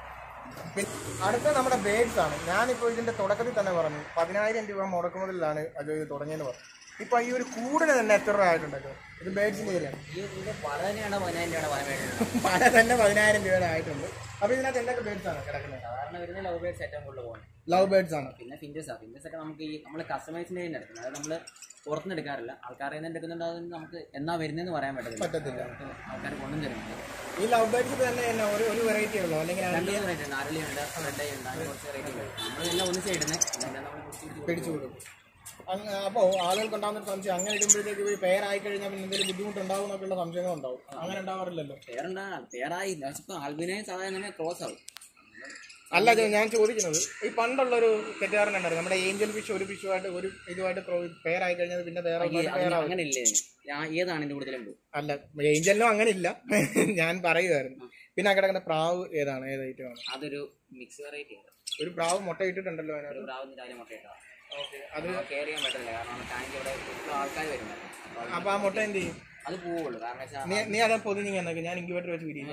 അടുത്ത നമ്മുടെ ബേഡ്സ് ആണ് ഞാനിപ്പോൾ ഇതിന്റെ തുടക്കത്തിൽ തന്നെ പറഞ്ഞു പതിനായിരം രൂപ മുടക്കുമുതലാണ് അത് തുടങ്ങിയെന്ന് പറഞ്ഞു ഇപ്പൊ ഈ ഒരു കൂടിന് തന്നെ എത്ര രൂപ ആയിട്ടുണ്ടല്ലോ ഇത് ബേഡ്സിന്റെ ഇതിലാണ് ഈ ഇതിന്റെ പല തന്നെയാണ് പതിനായിരം രൂപയുടെ പല വേണ്ടത് പല തന്നെ പതിനായിരം രൂപയുടെ ആയിട്ടുണ്ട് അപ്പൊ ഇതിനകത്ത് എന്തൊക്കെ ബേഡ്സ് ആണ് കിടക്കുന്നത് സാധാരണ വരുന്ന ലവ് ബേഡ്സ് ഏറ്റവും കൂടുതൽ പോകുന്നത് ലവ് ബേഡ്സ് ആണ് പിന്നെ ഫിഞ്ചസ് ആണ് ഫിഞ്ചസ് ഒക്കെ നമുക്ക് ഈ നമ്മൾ കസ്റ്റമൈസിന്റെ കയ്യിൽ നിന്ന് എടുക്കുന്നത് അതായത് നമ്മൾ പുറത്തുനിന്ന് എടുക്കാറില്ല ആൾക്കാരെ നിന്ന് എടുക്കുന്നുണ്ട് അത് നമുക്ക് എന്നാ വരുന്നതെന്ന് പറയാൻ പറ്റത്തില്ല പറ്റത്തില്ല നമുക്ക് ആൾക്കാർ കൊണ്ടും തരുന്നുണ്ട് ഈ ലവ് ബേഡ്സ് തന്നെ തന്നെ ഒരു ഒരു വെറൈറ്റി ഉള്ളൂ അല്ലെങ്കിൽ രണ്ട് മൂന്ന് റേറ്റ് ഉണ്ട് അരളിയുണ്ട് റെഡ് ഉണ്ട് അങ്ങനെ കുറച്ച് റേറ്റ് ഉണ്ട് നമ്മളെല്ലാം ഒന്നിച്ച് ഇടുന്നത് എല്ലാം നമ്മൾ പിടിച്ച് പിടിച്ചു കൊടുക്കും അങ്ങ് അപ്പോൾ ആളുകൾക്ക് ഉണ്ടാകുന്ന ഒരു സംശയം അങ്ങനെ ഇടുമ്പോഴത്തേക്ക് ഇവർ പെയറായി കഴിഞ്ഞാൽ പിന്നെ എന്തെങ്കിലും ബുദ്ധിമുട്ടുണ്ടാവും എന്നൊക്കെയുള്ള സംശയങ്ങൾ ഉണ്ടാവും അങ്ങനെ ഉണ്ടാവാറില്ലല്ലോ പേരുണ്ടാകാം പേരായി ഇപ്പൊ ആൽബിനെ സാധാരണ ക്രോസ് ആവും അല്ല ഇത് ഞാൻ ചോദിക്കുന്നത് ഈ പണ്ടുള്ളൊരു തെറ്റുകാരനുണ്ടായിരുന്നു നമ്മുടെ ഏഞ്ചൽ ഫിഷ് ഒരു ഫിഷുമായിട്ട് ഒരു ഇതുമായിട്ട് പെയറായി കഴിഞ്ഞാൽ പിന്നെ വേറെ അതിന് അങ്ങനെ ഇല്ലേ ഞാൻ ഏതാണ് ഇതിന്റെ കൂടുതലും പോകും അല്ല ഏഞ്ചലിനും അങ്ങനെ ഇല്ല ഞാൻ പറയുമായിരുന്നു പിന്നെ ആ കിടക്കുന്ന പ്രാവ് ഏതാണ് ഏത് ഐറ്റമാണ് അതൊരു മിക്സ് വെറൈറ്റി ആണ് ഒരു പ്രാവ് മുട്ട ഇട്ടിട്ടുണ്ടല്ലോ അതിനകത്ത് ഒരു പ്രാവിന് രാവിലെ മുട്ടയിട്ടാ ഓക്കെ അത് കെയർ ചെയ്യാൻ പറ്റില്ല കാരണം ടാങ്ക് ഇവിടെ ഇപ്പോഴും ആൾക്കാർ വരുന്നുണ്ട് അപ്പോൾ അപ്പൊ ആ മുട്ട എന്ത് ചെയ്യും അത് പോവുള്ളൂ കാരണം വെച്ചാൽ നീ നീ അതെ പൊതിഞ്ഞ് എന്നൊക്കെ ഞാൻ ഇൻക്യുബേറ്റർ വെച്ച് വിരിയും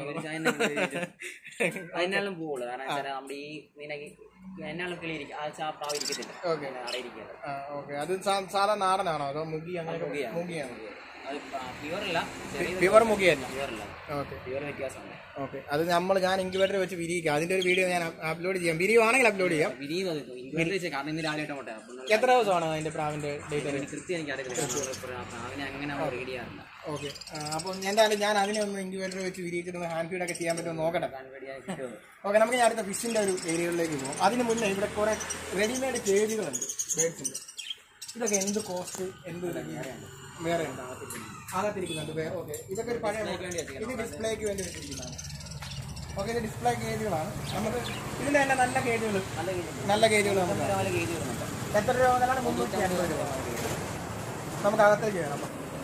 അതിനാലും പോവുള്ളൂ കാരണം വെച്ചാൽ നമ്മുടെ ഈ നിനക്ക് എന്നാലും കിളി ഇരിക്കും ആ ചാ പ്രാവ് ഇരിക്കത്തില്ല ഓക്കെ അവിടെ ഇരിക്കുന്നത് ആ ഓക്കെ അത് സാ- സാധാ നാടനാണോ അതോ മുഗി അങ്ങനെ മുഗിയാണ് അത് പ്യുവർ അല്ല ചെറിയ പ്യുവർ മുഗിയല്ല പ്യുവർ അല്ല ഓക്കെ പ്യുവർ വ്യത്യാസമുണ്ട് ഓക്കെ അത് നമ്മൾ ഞാൻ ഇൻക്യുബേറ്റർ വെച്ച് വിരിയിക്കാം അതിന്റെ ഒരു വീഡിയോ ഞാൻ അപ്ലോഡ് ചെയ്യാം വിരിയുവാണെങ്കിൽ അപ്ലോഡ് ചെയ്യാം വിരിയും അത് ഇൻക്വയറി വെച്ചാൽ കാരണം ഇന്ന് രാവിലെ മുട്ട അപ്പം എത്ര ദിവസമാണ് അതിന്റെ പ്രാവിന്റെ ഡേറ്റ് എനിക്ക് കൃത്യം എനിക്ക് അറിയത്തില്ല പ്രാവിനെ അങ്ങനെ നമ്മൾ റീഡ് ചെയ്യാറില്ല ഓക്കെ അപ്പോൾ എന്തായാലും ഞാൻ അതിനെ ഒന്ന് ഇൻക്യുബേറ്റർ വെച്ച് വിരിയിച്ചിട്ട് ഹാൻഡ് ഫീഡ് ഒക്കെ ചെയ്യാൻ പറ്റുമോ നോക്കട്ടെ റെഡി ആയി കിട്ടുമോ ഓക്കെ നമുക്ക് ഞാൻ അടുത്ത ഫിഷിന്റെ ഒരു ഏരിയകളിലേക്ക് പോകും അതിന് മുന്നേ ഇവിടെ കുറെ റെഡിമെയ്ഡ് കേജുകളുണ്ട് ബേഡ്സിന്റെ ഇതൊക്കെ എന്ത് കോസ്റ്റ് എന്ത് വേറെ ഉണ്ട് അകത്തിരിക്കുന്നുണ്ട് വേറെ ഓക്കെ ഇതൊക്കെ ഒരു പഴയ ഇത് ഡിസ്പ്ലേക്ക് വേണ്ടി വെച്ചിരിക്കുന്നതാണ് ഓക്കെ ഇത് ഡിസ്പ്ലേ കേജുകളാണ് നമുക്ക് ഇതിന്റെ തന്നെ നല്ല കേജുകൾ നല്ല കേജ് നല്ല കേജുകൾ നമുക്ക് രാവിലെ കേജ് വരുന്നുണ്ട് എത്ര രൂപ മുതലാണ് മുന്നൂറ്റി അൻപത് രൂപ നമുക്ക് അകത്തേക്ക് വേണം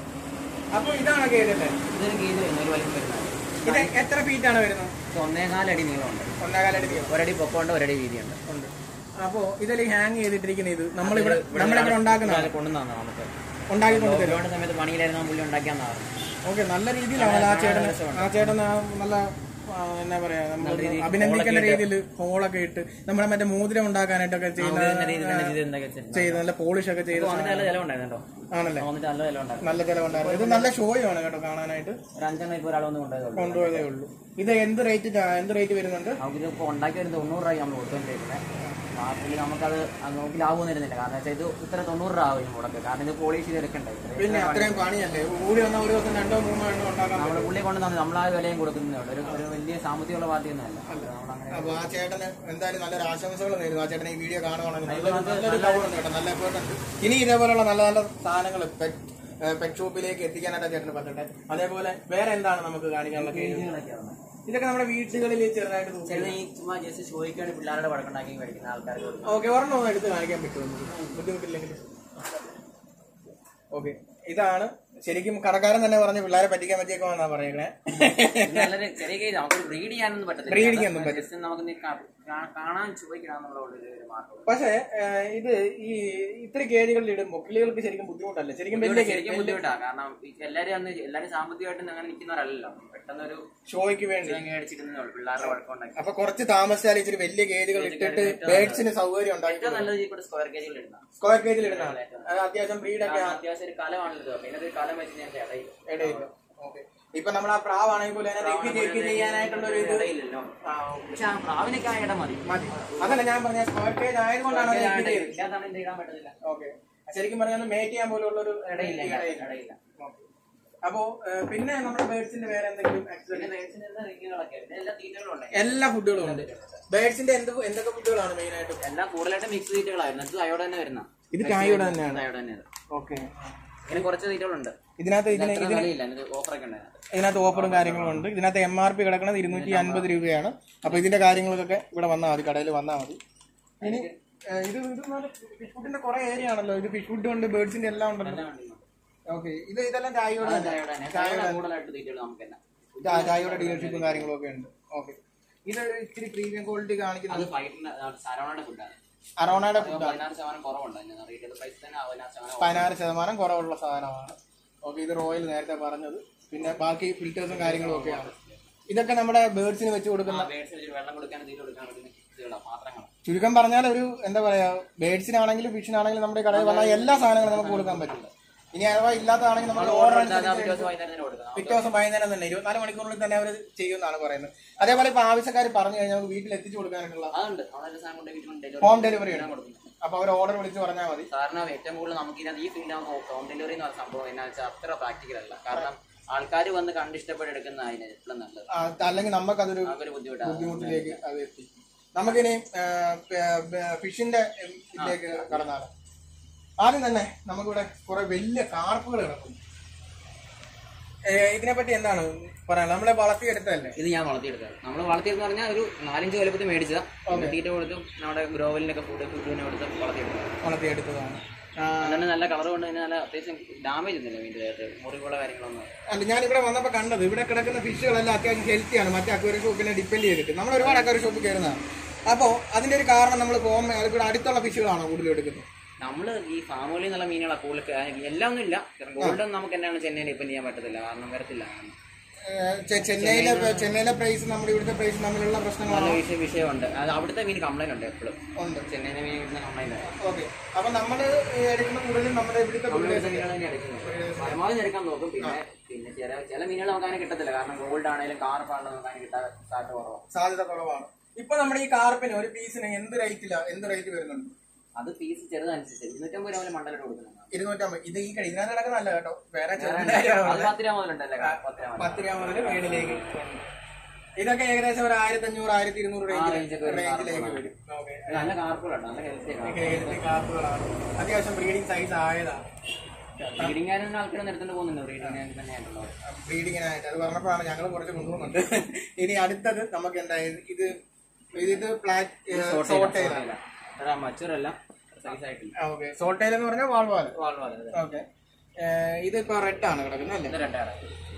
അപ്പോൾ ഇതാണ് കേജ് അല്ലേ ഇതൊരു കേജ് വരുന്നത് ഒരു വലിപ്പം വരുന്നത് ഇത് എത്ര ഫീറ്റ് ആണ് വരുന്നത് ഇത് ഒന്നേകാലടി നീളമുണ്ട് ഒന്നേകാലടി നീളം ഒരടി പൊക്കമുണ്ട് ഒരടി വീതിയുണ്ട് ഉണ്ട് അപ്പോ ഇതിൽ ഹാങ് ചെയ്തിട്ടിരിക്കുന്ന ഇത് നമ്മളിവിടെ നമ്മളിവിടെ ഉണ്ടാക്കുന്ന അത് കൊണ്ടുവന്നാണ് നമുക്ക് ഉണ്ടാക്കി കൊണ്ട് തരും ലോക്ക്ഡൌൺ സമയത്ത് പണിയിലായിരുന്നു പുള്ളി ഉണ്ടാക്കിയെന്നാണ് ഓക്കെ നല്ല രീതിയിലാണ് ആ ചേട്ടൻ ആ ചേട്ടൻ ആ നല്ല ആ, എന്നാ പറയാ നമ്മൾ അഭിനന്ദിക്കേണ്ട രീതിയിൽ ഹോളൊക്കെ ഇട്ട് നമ്മളെ മറ്റേ മോതിരം ഉണ്ടാക്കാനായിട്ടൊക്കെ ചെയ്യുന്ന രീതിയിൽ തന്നെ ചെയ്ത് എന്തൊക്കെ വെച്ചിട്ടുണ്ട് ചെയ്ത് നല്ല പോളിഷ് ഒക്കെ ചെയ്ത് വന്നിട്ട് നല്ല ചിലവുണ്ടായിരുന്നു കേട്ടോ ആണല്ലേ വന്നിട്ട് നല്ല ചിലവുണ്ടായിരുന്നു നല്ല ചിലവുണ്ടായിരുന്നു ഇത് നല്ല ഷോയാണ് കേട്ടോ കാണാനായിട്ട് ഒരു അഞ്ചെണ്ണം ഇപ്പോൾ ഒരാൾ വന്ന് കൊണ്ടുപോയതുള്ളൂ കൊണ്ടുപോയതേ ഉള്ളൂ ഇത് എന്ത് റേറ്റ് എന്ത് റേറ്റ് വരുന്നുണ്ട് നമുക്കിത് ഇപ്പോൾ ഉണ്ടാക്കി വരുന്നത് തൊണ്ണൂറ് രൂപ നമ്മൾ കൊടുത്തോണ്ടിരിക്കുന്നത് ആ പുള്ളി നമുക്കത് അത് നമുക്ക് ലാഭം തരുന്നില്ല കാരണം വെച്ചാൽ ഇത് ഇത്ര തൊണ്ണൂറ് രൂപ ആവും മുടക്ക് കാരണം ഇത് പോളിഷ് ചെയ്തെടുക്കണ്ടേ പിന്നെ അത്രയും പണിയല്ലേ കൂടി വന്ന ഒരു ദിവസം രണ്ടോ മൂന്നോ എണ്ണം ഉണ്ടാക്കാൻ നമ്മൾ പുള്ളി കൊണ്ട് തന്നെ നമ്മൾ ആ വിലയും കൊടുക്കുന്നേ ഉള്ളൂ ഒരു ഒരു വലിയ സാമ്പത്തികമുള്ള പാർട്ടിയൊന്നും അല്ല നമ്മളങ്ങനെ അപ്പൊ ആ ചേട്ടന് എന്തായാലും നല്ലൊരു ആശംസകൾ നേരുന്നു ആ ചേട്ടൻ ഈ വീഡിയോ കാണുവാണെങ്കിൽ നല്ലൊരു നല്ലൊരു കഴിവുണ്ട് കേട്ടോ നല്ല effort ഉണ്ട് ഇനി ഇതേപോലുള്ള നല്ല നല്ല സാധനങ്ങൾ പെറ്റ് ഷോപ്പിലേക്ക് എത്തിക്കാനായിട്ട് ആ ചേട്ടന് പറ്റട്ടെ അതേപോലെ വേറെ എന്താണ് നമുക്ക് കാണിക്കാനുള്ള കേസ് ഇതൊക്കെ നമ്മുടെ വീട്ടുകളിൽ ചെറുതായിട്ട് തൂക്കി ചെറുത് ഈ ചുമ്മാ ജസ്റ്റ് ചോദിക്കാണ് വേണ്ടി പിള്ളേരുടെ പടക്കുണ്ടാക്കി മേടിക്കുന്ന ആൾക്കാർക്ക് കൊടുക്കും ഓക്കെ ഒരെണ്ണം ഒന്ന് എടുത്ത് കാണിക്കാൻ പറ്റുമോ നമുക്ക്? ബുദ്ധിമുട്ടില്ലെങ്കിൽ ഓക്കെ ഇതാണ് ശരിക്കും കടക്കാരൻ തന്നെ പറഞ്ഞ് പിള്ളേരെ പറ്റിക്കാൻ പറ്റിയേക്കുമെന്നാ പറയുന്നത് ഇത് നല്ലൊരു ചെറിയ കേസ് നമുക്ക് ബ്രീഡ് ചെയ്യാനൊന്നും പറ്റത്തില്ല Breed ചെയ്യാനൊന്നും ജസ്റ്റ് നമുക്ക് നീ കാ- കാ- കാണാൻ ചോദിക്കണം എന്നുള്ള ഒരു മാർഗം പക്ഷേ ഏഹ്, ഇത് ഈ ഇത്ര കേജുകളിൽ ഇടുമ്പോൾ കിളികൾക്ക് ശരിക്കും ബുദ്ധിമുട്ടല്ലേ ശരിക്കും വലിയ ശരിക്കും ബുദ്ധിമുട്ടാ കാരണം ഈ എല്ലാരും അന്ന് എല്ലാരും സാമ്പത്തികമായിട്ട് അങ്ങനെ നിൽക്കുന്നവരല്ലല്ലോ പെട്ടെന്ന് ഒരു ഷോയ്ക്ക് വേണ്ടി മേടിച്ചിരുന്നേ ഉള്ളൂ പിള്ളേരുടെ വഴക്കമുണ്ടാക്കി അപ്പൊ കുറച്ച് താമസിച്ചാൽ ഇച്ചിരി വലിയ കേജുകൾ ഇട്ടിട്ട് ബേഡ്സിന് സൗകര്യം ഉണ്ടാക്കി ഏറ്റവും നല്ലത് ഈ കൂടെ സ്ക്വയർ കേജിൽ ഇടുന്ന സ്ക്വയർ കേജിൽ ഇടുന്നതാണ് അത് അത്യാവശ്യം ബ്രീഡൊക്കെ കാരണം അത്യാവശ്യം ഒരു കലമാണല്ലോ പിന്നെ ഒരു കലം വെച്ച് ഞാൻ ഇടയിൽ ഇടയില്ല ഓക്കെ ഇപ്പൊ നമ്മൾ ആ പ്രാവാണെങ്കിൽ പോലും അതിനെ തെക്കി തെക്കി ചെയ്യാനായിട്ടുള്ള ഒരു ഇത് ഇടയില്ലല്ലോ ആ, okay. പക്ഷെ ആ പ്രാവിനൊക്കെ ആ ഇടം മതി മതി അതല്ല ഞാൻ പറഞ്ഞ സ്ക്വയർ കേജ് ആയതുകൊണ്ടാണ് അത് തെക്കി ചെയ്തത് ഇല്ലാതാണ് എന്ത് ഇടാൻ പറ്റത്തില്ല ഓക്കെ ശരിക്കും പറഞ്ഞാൽ മേറ്റ് ചെയ്യാൻ പോലുള്ള ഒരു ഇടയില്ല ഇടയില്ല ഇടയില്ല Okay. അപ്പോ ഏഹ്, പിന്നെ നമ്മുടെ ബേഡ്സിന്റെ വേറെ എന്തെങ്കിലും accessories? പിന്നെ മേടിച്ചിന് എന്താ റിങ്ങുകളൊക്കെ ഉണ്ട് എല്ലാ തീറ്റകളും ഉണ്ട് എല്ലാ ഫുഡുകളും ഉണ്ട് ബേഡ്സിന്റെ എന്ത് എന്തൊക്കെ ഫുഡുകളാണ് മെയിൻ ആയിട്ട് എല്ലാം കൂടുതലായിട്ട് മിക്സ് തീറ്റകളായിരുന്നു ഇത് അയോടെ തന്നെ വരുന്ന ഇത് കായോടെ തന്നെയാണ് അയോടെ തന്നെ ഓക്കെ ഇങ്ങനെ കുറച്ച് തീറ്റകളുണ്ട് ഇതിനകത്ത് ഇതിന് അത്ര വിലയില്ല ഇത് ഓഫറൊക്കെ ഉണ്ട് ഇതിനകത്ത് ഓഫറും കാര്യങ്ങളും ഉണ്ട് ഇതിനകത്ത് എം ആർ പി കിടക്കുന്നത് ഇരുന്നൂറ്റി അൻപത് രൂപയാണ് അപ്പൊ ഇതിന്റെ കാര്യങ്ങൾക്കൊക്കെ ഇവിടെ വന്നാൽ മതി കടയിൽ വന്നാൽ മതി ഇനി ഏഹ്, ഇത് ഇത് ഫിഷ് ഫുഡിന്റെ കുറെ ഏരിയ ആണല്ലോ ഇത് ഫിഷ് ഫുഡ് ഉണ്ട് ബേർഡ്സിന്റെ എല്ലാം ഉണ്ടല്ലോ എല്ലാം ഉണ്ട്. ഓക്കെ ഇത് ഇതെല്ലാം ചായയോടെ അത് അയോടെ തന്നെ അയോടെ കൂടുതലായിട്ട് തീറ്റകൾ നമുക്ക് തന്നെ ചാ- ചായയുടെ ഡീലർഷിപ്പും കാര്യങ്ങളും ഒക്കെ ഉണ്ട് ഓക്കെ ഇത് ഇച്ചിരി പ്രീമിയം ക്വാളിറ്റി അത് കാണിക്കുന്നത് ഫൈറ്റിന്റെ സരവണയുടെ ഫുഡാണ് അറോണയുടെ ഫുഡ് പതിനാറ് ശതമാനം കുറവുണ്ട് അതിന് റീറ്റെയിൽ പ്രൈസ് തന്നെ പതിനാറ് ശതമാനം പതിനാറ് ശതമാനം കുറവുള്ള സാധനമാണ് ഓക്കെ ഇത് റോയൽ നേരത്തെ പറഞ്ഞത് പിന്നെ ബാക്കി ഫിൽറ്റേഴ്സും കാര്യങ്ങളും ഒക്കെയാണ് ഇതൊക്കെ നമ്മുടെ ബേർഡ്സിന് വെച്ച് കൊടുക്കുന്ന ബേഡ്സിന് ഇച്ചിരി വെള്ളം കൊടുക്കാനും തീറ്റ കൊടുക്കാനും പറ്റുന്ന ഇതുകളാണ് പാത്രങ്ങൾ ചുരുക്കം പറഞ്ഞാൽ ഒരു എന്താ പറയാ ബേഡ്സിനാണെങ്കിലും ഫിഷിനാണെങ്കിലും നമ്മുടെ കടയിൽ വന്നാൽ എല്ലാ സാധനങ്ങളും നമുക്ക് കൊടുക്കാൻ പറ്റില്ല ഇനി അഥവാ ഇല്ലാത്തതാണെങ്കിൽ നമ്മൾ ഓർഡർ പിറ്റേ ദിവസം വൈകുന്നേരത്തിന് കൊടുക്കാം പിറ്റേ ദിവസം വൈകുന്നേരം തന്നെ ഇരുപത്തിനാല് മണിക്കൂറിൽ തന്നെ അവർ ചെയ്യുമെന്നാണ് പറയുന്നത് അതേപോലെ ഇപ്പൊ ആവശ്യക്കാർ പറഞ്ഞു കഴിഞ്ഞാൽ നമുക്ക് വീട്ടിൽ എത്തിച്ചു കൊടുക്കാനുള്ള അതുണ്ട് അതെല്ലാം സാധനം കൊണ്ട് വീട്ടിൽ ഡെലിവറി ഹോം ഡെലിവറി ഉണ്ട് കൊടുക്കുന്നു അപ്പൊ അവർ ഓർഡർ വിളിച്ച് പറഞ്ഞാൽ മതി കാരണം ഏറ്റവും കൂടുതൽ നമുക്ക് ഇതിനകത്ത് ഈ ഫീൽഡ് ഹോം ഡെലിവറി എന്ന് പറഞ്ഞ സംഭവം എന്നാ വെച്ചാൽ അത്ര പ്രാക്ടിക്കൽ അല്ല കാരണം ആൾക്കാർ വന്ന് കണ്ടിഷ്ടപ്പെട്ട് എടുക്കുന്ന അതിന് എപ്പോഴും നല്ലത് ആ, അല്ലെങ്കിൽ നമുക്കതൊരു നമുക്കൊരു ബുദ്ധിമുട്ടാണ് ബുദ്ധിമുട്ടിലേക്ക് അത് എത്തി നമുക്കിനി ആ, പ- പ- ഫിഷിന്റെ ഇതിലേക്ക് കടന്നാണ് ആദ്യം തന്നെ നമുക്കിവിടെ കുറെ വലിയ കാർപ്പുകൾ കിടക്കുന്നു ഏ, ഇതിനെപ്പറ്റി എന്താണ് പറയാനുള്ളത് നമ്മളെ വളർത്തിയെടുത്തതല്ലേ ഇത് ഞാൻ വളർത്തിയെടുത്തത് നമ്മൾ വളർത്തിയെടുത്ത് പറഞ്ഞാൽ ഒരു നാലഞ്ച് കൊല്ലപ്പത്തിൽ മേടിച്ചതാ തീറ്റ കൊടുത്ത് നമ്മുടെ ഗ്രോവലിനൊക്കെ ഫുഡ് ഫുഡിനെ കൊടുത്ത് വളർത്തിയെടുത്തത് വളർത്തിയെടുത്തതാണ് ആ, അതുകൊണ്ട് നല്ല കളർ കൊണ്ട് തന്നെ നല്ല അത്യാവശ്യം ഡാമേജ് ഒന്നുമില്ല വീണ്ടും ദേഹത്ത് മുറിവുള്ള കാര്യങ്ങളൊന്നും അല്ല ഞാൻ ഇവിടെ വന്നപ്പോ കണ്ടത് ഇവിടെ കിടക്കുന്ന ഫിഷുകളെല്ലാം അത്യാവശ്യം ഹെൽത്തിയാണ് മറ്റേ അക്വേറിയം ഷോപ്പിനെ ഡിപ്പെൻഡ് ചെയ്തിട്ട് നമ്മൾ ഒരുപാട് അക്വേറിയം ഷോപ്പിൽ കയറുന്നതാണ് അപ്പോൾ അതിന്റെ ഒരു കാരണം നമ്മൾ ഹോം ഇവിടെ അടുത്തുള്ള ഫിഷുകളാണോ കൂടുതൽ എടുക്കുന്നത് നമ്മള് ഈ ഫാമുകളിൽ നിന്നുള്ള മീനുകളാണ് കൂടുതൽ എല്ലാം ഒന്നും ഇല്ല ഗോൾഡൻ നമുക്ക് എന്നാണ് ചെന്നൈയിൽ ഡിപ്പെൻഡ് ചെയ്യാൻ പറ്റത്തില്ല കാരണം വരത്തില്ല ഏഹ് ചെ- ചെന്നൈയിലെ ചെന്നൈയിലെ പ്രൈസ് നമ്മുടെ ഇവിടുത്തെ പ്രൈസ് തമ്മിലുള്ള പ്രശ്നങ്ങളാണ് നല്ല വിഷയം വിഷയമുണ്ട് അത് അവിടുത്തെ മീൻ കംപ്ലൈന്റ് ഉണ്ട് എപ്പോഴും ഉണ്ട് ചെന്നൈയിലെ മീൻ കിട്ടുന്ന കംപ്ലൈന്റ് ഓക്കെ അപ്പൊ നമ്മൾ എടുക്കുന്ന കൂടുതലും നമ്മുടെ ഇവിടുത്തെ നമ്മളിവിടുത്തെ മീനുകൾ തന്നെ എടുക്കുന്നത് പരമാവധി എടുക്കാൻ നോക്കും പിന്നെ പിന്നെ ചില ചില മീനുകൾ നമുക്ക് അങ്ങനെ കിട്ടത്തില്ല കാരണം ഗോൾഡ് ആണെങ്കിലും കാർപ്പാണെങ്കിലും നമുക്ക് അങ്ങനെ കിട്ടാൻ സാധ്യത കുറവാണ് സാധ്യത കുറവാണ് ഇപ്പൊ നമ്മുടെ ഈ കാർപ്പിന് ഒരു പീസിന് എന്ത് റേറ്റില എന്ത് റേറ്റ് വരുന്നുണ്ട് അത് പീസ് ചെറുതനുസരിച്ച് ഇരുന്നൂറ്റമ്പത് രൂപ മുതൽ മണ്ടലോട്ട് കൊടുക്കുന്നുണ്ട് ഇരുന്നൂറ്റമ്പത് ഇത് ഈ ഇതിനകത്ത് കിടക്കുന്നല്ല കേട്ടോ വേറെ ചെറിയ അത് പത്ത് രൂപ മുതലുണ്ടല്ലേ പത്ത് രൂപ മുതൽ പത്ത് രൂപ മുതൽ മേളിലേക്ക് ഇതൊക്കെ ഏകദേശം ഒരു ആയിരത്തി അഞ്ഞൂറ് ആയിരത്തി ഇരുന്നൂറ് റേഞ്ചിൽ range ഒക്കെ വരും റേഞ്ചിലേക്ക് വരും ഓക്കെ ഇത് നല്ല കാർപ്പുകളുണ്ട് നല്ല ഹെൽത്തി കാർപ്പുകളാണ് അത്യാവശ്യം ബ്രീഡിംഗ് സൈസ് ആയതാണ് ബ്രീഡിംഗാനും ആൾക്കാരൊന്നും എടുത്തോണ്ട് പോകുന്നുണ്ട് ബ്രീഡിംഗ് തന്നെയായിട്ടുള്ളത് ബ്രീഡിങ്ങിനായിട്ട് അത് പറഞ്ഞപ്പോഴാണ് ഞങ്ങൾ കുറച്ച് കൊണ്ടുപോകുന്നുണ്ട് ഇനി അടുത്തത് നമുക്ക് എന്തായത് ഇത് ഇത് പ്ലാറ്റ് സോട്ടയിലാണ് മച്ചൂരല്ല സൈസ് ആയിട്ടില്ല ഓക്കെ സോട്ടയിൽ എന്ന് പറഞ്ഞാൽ വാൾവാല വാൾവാല ഓക്കെ ഇതിപ്പോ റെഡ് ആണ് കിടക്കുന്നത് അല്ലേ ഇത് രണ്ടാണ്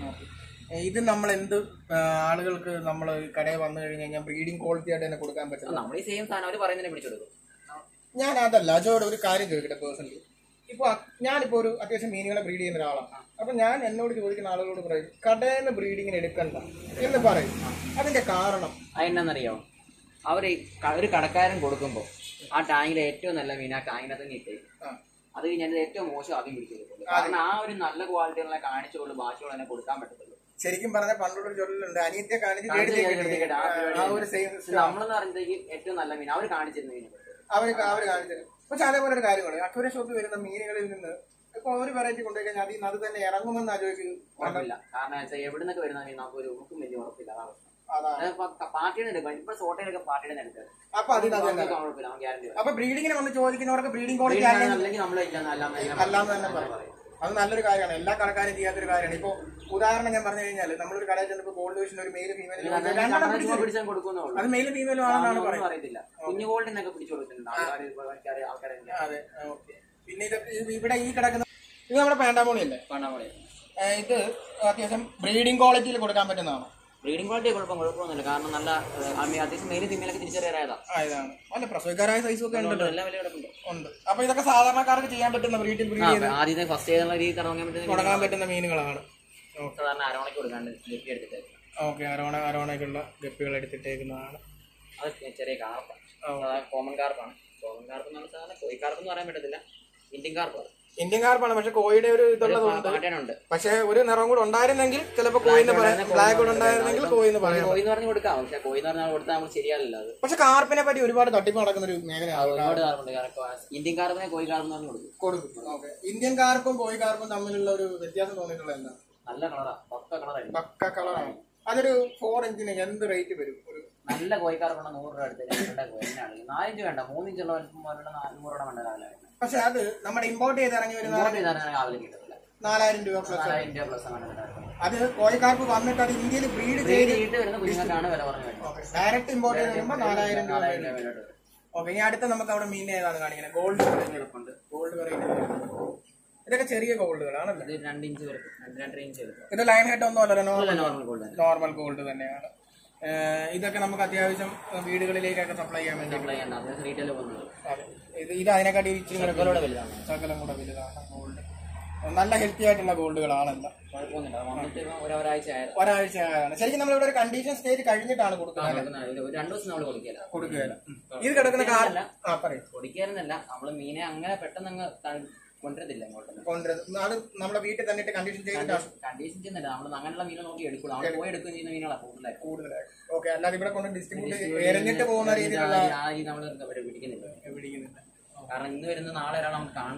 ഏ, ഇത് നമ്മൾ എന്ത് ആ, ആളുകൾക്ക് നമ്മൾ കടയിൽ വന്നു കഴിഞ്ഞ് കഴിഞ്ഞാൽ ബ്രീഡിംഗ് ക്വാളിറ്റി ആയിട്ട് തന്നെ കൊടുക്കാൻ പറ്റും നമ്മൾ ഈ സെയിം സാധനം അവർ പറയുന്നതിനെ പിടിച്ചെടുക്കും ഞാൻ അതല്ല അജോട് ഒരു കാര്യം ചോദിക്കട്ടെ പേഴ്സണലി ഇപ്പൊ ഞാനിപ്പോ ഒരു അത്യാവശ്യം മീനുകളെ ബ്രീഡ് ചെയ്യുന്ന ഒരാളാണ് അപ്പൊ ഞാൻ എന്നോട് ചോദിക്കുന്ന ആളുകളോട് പറയും കടയിൽ നിന്ന് ബ്രീഡിങ്ങിന് എടുക്കണ്ട എന്ന് പറയും അതിന്റെ കാരണം അതെന്നാന്നറിയോ അവർ ഒരു കടക്കാരൻ കൊടുക്കുമ്പോൾ ആ ടാങ്കിലെ ഏറ്റവും നല്ല മീൻ ആ ടാങ്കിനകത്ത് തന്നെ ഇട്ടേക്കും ആ, അത് കഴിഞ്ഞാൽ ഏറ്റവും മോശം ആദ്യം പിടിച്ചു കൊടുക്കുള്ളൂ കാരണം ആ ഒരു നല്ല ക്വാളിറ്റിയുള്ള കാണിച്ചുകൊണ്ട് ബാക്കിയുള്ള തന്നെ കൊടുക്കാൻ പറ്റത്തുള്ളൂ ശരിക്കും പറഞ്ഞ പണ്ടുള്ള ഒരു ചൊല്ലുണ്ട് അനിയത്തെ കാണിച്ച് കാണിച്ച് ജേഡിലേക്ക് ജേഡിലേക്ക് ഇടുക. ഇടുക. ആ ഒരു സെയിം നമ്മളെന്ന് പറയുമ്പോഴത്തേക്ക് ഏറ്റവും നല്ല മീൻ അവർ കാണിച്ചിരുന്ന മീൻ കൊടുക്കും അവര് അവര് കാണിച്ചത് പക്ഷെ അതേപോലെ ഒരു കാര്യമാണ് അക്വര ഷോപ്പിൽ വരുന്ന മീനുകളിൽ നിന്ന് ഇപ്പൊ ഒരു വെറൈറ്റി കൊണ്ടുപോയി കഴിഞ്ഞാൽ അതിൽ നിന്ന് അത് തന്നെ ഇറങ്ങുമെന്ന് ആലോചിച്ച് ഉറപ്പില്ല കാരണം വെച്ചാൽ എവിടെ നിന്നൊക്കെ വരുന്ന മീൻ നമുക്ക് ഒരു നമുക്കും വലിയ ഉറപ്പില്ല അതാണ് പ്രശ്നം അതാണ് അത് ഇപ്പൊ പാർട്ടിയുടെ എടുക്കാം ഇപ്പൊ സോട്ടയിലൊക്കെ പാർട്ടിയുടെ എടുത്തത് അപ്പൊ അതിന് അത് തന്നെ കുഴപ്പമില്ല നമുക്ക് ഗ്യാരണ്ടി അപ്പൊ ബ്രീഡിങ്ങിന് വന്ന് ചോദിക്കുന്നവർക്ക് ബ്രീഡിംഗ് ക്വാളിറ്റി അല്ലെങ്കിൽ നമ്മൾ അല്ലാന്ന് തന്നെ പറയും അത് നല്ലൊരു കാര്യമാണ് എല്ലാ കടക്കാരും ചെയ്യാത്തൊരു കാര്യമാണ് ഇപ്പൊ ഉദാഹരണം ഞാൻ പറഞ്ഞു കഴിഞ്ഞാൽ നമ്മളൊരു കടയിൽ ചെന്നപ്പോ ഗോൾഡ് വിഷൻ ഒരു മെയിൽ ഫീമെയിൽ രണ്ടെണ്ണം പിടിച്ചു പിടിച്ചാൽ കൊടുക്കുന്നേ ഉള്ളൂ അത് മെയിലും ഫീമെയിലും ആണെന്നാണ് ഒന്നും പറയുന്നത് അറിയത്തില്ല കുഞ്ഞു ഗോൾഡിനൊക്കെ പിടിച്ചു കൊടുക്കുന്നുണ്ട് ആൾക്കാർ ആൾക്കാരെ അതെ ഓക്കെ പിന്നെ ഇത് ഇത് ഇവിടെ ഈ കിടക്കുന്ന ഇത് നമ്മുടെ പാൻഡാമോണി അല്ലേ പണ്ടാമോളി ഏഹ് ഇത് അത്യാവശ്യം ബ്രീഡിംഗ് ക്വാളിറ്റിയിൽ കൊടുക്കാൻ പറ്റുന്നതാണ് ബ്രീഡിംഗ് ക്വാളിറ്റി കുഴപ്പം കുഴപ്പമൊന്നുമില്ല കാരണം നല്ല ആ, മീ- അത്യാവശ്യം മെയിലും ഫീമെയിലൊക്കെ തിരിച്ചറിയാതാ ആ ഇതാണ് അല്ല പ്രസവിക്കാരായ സൈസും ഒക്കെ ഉണ്ട് എല്ലാം വലിയ കിടപ്പുണ്ട് ഉണ്ട് അപ്പൊ ഇതൊക്കെ സാധാരണക്കാർക്ക് ചെയ്യാൻ പറ്റുന്ന വീട്ടിൽ ബ്രീഡ് ചെയ്ത് ആദ്യത്തെ ഫസ്റ്റ് ചെയ്തുള്ള രീതി തുടങ്ങാൻ പറ്റുന്ന തുടങ്ങാൻ പറ്റുന്ന മീനുകളാണ് സാധാരണ അരവണയ്ക്ക് കൊടുക്കാണ്ട് ഗപ്പി എടുത്തിട്ട് ഓക്കെ അരോണ അരോണയ്ക്കുള്ള ഗപ്പികൾ എടുത്തിട്ടേക്കുന്നതാണ് അത് ചെറിയ കാർപ്പാണ് കോമൺ കാർപ്പാണ് കോമൺ കാർപ്പ് എന്ന് പറഞ്ഞാൽ സാധാരണ കോയി കാർപ്പ് എന്ന് പറയാൻ പറ്റത്തില്ല ഇന്ത്യൻ കാർപ്പാണ് ഇന്ത്യൻ കാർപ്പാണ് പക്ഷെ കോഴിയുടെ ഒരു ഇതുള്ളതുകൊണ്ട് പാട്ടേനുണ്ട് പക്ഷെ ഒരു നിറം കൂടെ ഉണ്ടായിരുന്നെങ്കിൽ ചിലപ്പോൾ കോയിന്ന് പറയാം ബ്ലാക്ക് കൂടെ ഉണ്ടായിരുന്നെങ്കിൽ കോയിന്ന് പറയാം കോയി എന്ന് പറഞ്ഞ് കൊടുക്കാം പക്ഷെ കോയി എന്ന് പറഞ്ഞാൽ കൊടുത്താൽ നമ്മൾ ശരിയല്ല അത് പക്ഷെ കാർപ്പിനെ പറ്റി ഒരുപാട് തട്ടിപ്പ് നടക്കുന്ന ഒരു മേഖലയാണ് ഒരുപാട് കാർപ്പുണ്ട് കാരണം ഇന്ത്യൻ കാർപ്പിനെ കോയി കാർപ്പ് എന്ന് പറഞ്ഞ് കൊടുക്കും കൊടുക്കും ഓക്കെ ഇന്ത്യൻ കാർപ്പും കോഴി കാർപ്പും തമ്മിലുള്ള ഒരു വ്യത്യാസം തോന്നിയിട്ടുള്ളത് എന്താ നല്ല കളറാ പക്ക കളറായിരുന്നു പക്ക കളറാണ് അതൊരു ഫോർ ഇഞ്ചിന് എന്ത് റേറ്റ് വരും ഒരു നല്ല കോയി കാർപ്പുള്ള നൂറ് രൂപ അടുത്ത് രണ്ടര കോയി എന്നാണ് നാലിഞ്ച് വേണ്ട മൂന്നിഞ്ചുള്ള വലിപ്പം പോലുള്ള നൂറ് രൂപ വേണ്ട രാവിലെ പക്ഷെ അത് നമ്മുടെ ഇമ്പോർട്ട് ചെയ്ത് ഇറങ്ങി വരുന്ന ഇങ്ങോട്ട് ചെയ്താൽ രാവിലെ കിട്ടത്തില്ല നാലായിരം രൂപ പ്ലസ് നാലായിരം രൂപ പ്ലസ് ആണ് അത് കോഴിക്കാർക്ക് വന്നിട്ട് അത് ഇന്ത്യയിൽ ബ്രീഡ് ചെയ്ത് വീട്ടിൽ വരുന്ന കുഞ്ഞുങ്ങൾക്കാണ് വില പറഞ്ഞു വരുന്നത് ഡയറക്റ്റ് ഇമ്പോർട്ട് ചെയ്ത് വരുമ്പോൾ നാലായിരം രൂപ നാലായിരം രൂപ വിലയോട്ട് വരും ഓക്കെ ഇനി അടുത്ത നമുക്ക് അവിടെ മീൻ ഏതാണ് കാണിക്കുന്നത് ഗോൾഡ് എളുപ്പമുണ്ട് ഗോൾഡ് വെറൈറ്റി ഇതൊക്കെ ചെറിയ ഗോൾഡുകളാണല്ലേ ഇത് രണ്ട് ഇഞ്ച് വരും രണ്ട് രണ്ടര ഇഞ്ച് വരും ഇത് ലൈൻ ഹെഡ് ഒന്നും അല്ലല്ലോ നോർമൽ നോർമൽ ഗോൾഡ് തന്നെ നോർമൽ ഗോൾഡ് തന്നെയാണ് ഏഹ് ഇതൊക്കെ നമുക്ക് അത്യാവശ്യം വീടുകളിലേക്കൊക്കെ സപ്ലൈ ചെയ്യാൻ വേണ്ടി സപ്ലൈ ചെയ്യണ്ട അത്യാവശ്യം റീറ്റെയിൽ പോകുന്നത് അതെ. ഇത് ഇത് അതിനെക്കാട്ടി ഇച്ചിരി കൂടെ ഇവരോട് വലുതാണ് ശകലം കൂടെ വലുതാണ് ഗോൾഡ് നല്ല ഹെൽത്തി ആയിട്ടുള്ള ഗോൾഡുകളാണല്ലോ കുഴപ്പമൊന്നുമില്ല അത് വന്നിട്ട് ഇപ്പം ഒരു ഒരാഴ്ച ആയത് ഒരാഴ്ച ആയാണ് ശരിക്കും നമ്മൾ ഇവിടെ ഒരു കണ്ടീഷൻ സ്റ്റേജ് കഴിഞ്ഞിട്ടാണ് കൊടുക്കുന്നത് ഒരു രണ്ടു ദിവസം നമ്മൾ കൊടുക്കില്ല കൊടുക്കുകയില്ല ഇത് കിടക്കുന്ന കാർ ആ പറയും പൊടിക്കാരെന്നല്ല നമ്മള് മീനെ അങ്ങനെ പെട്ടെന്ന് അങ്ങ് ത- കൊണ്ടുവരത്തില്ല ഇങ്ങോട്ട് കൊണ്ടുവരുന്നത് അത് നമ്മുടെ വീട്ടിൽ തന്നെ കണ്ടീഷൻ ചെയ്തിട്ടാണ് കണ്ടീഷൻ ചെയ്യുന്നില്ല നമ്മൾ അങ്ങനെയുള്ള മീനെ നോക്കി എടുക്കുള്ളൂ നമ്മൾ പോയി എടുക്കുകയും ചെയ്യുന്ന മീനുകളാണ് കൂടുതലായിട്ട് കൂടുതലായിട്ട് ഓക്കെ അല്ലാതെ ഇവിടെ കൊണ്ട് ഡിസ്ട്രിബ്യൂട്ട് എറിഞ്ഞിട്ട് പോകുന്ന രീതിയിലുള്ള ആ രീതി നമ്മൾ പിടിക്കുന്നില്ല പിടിക്കുന്നില്ല കാരണം ഇന്ന് വരുന്ന നാളെ ഒരാൾ നമുക്ക് കാണണ്ട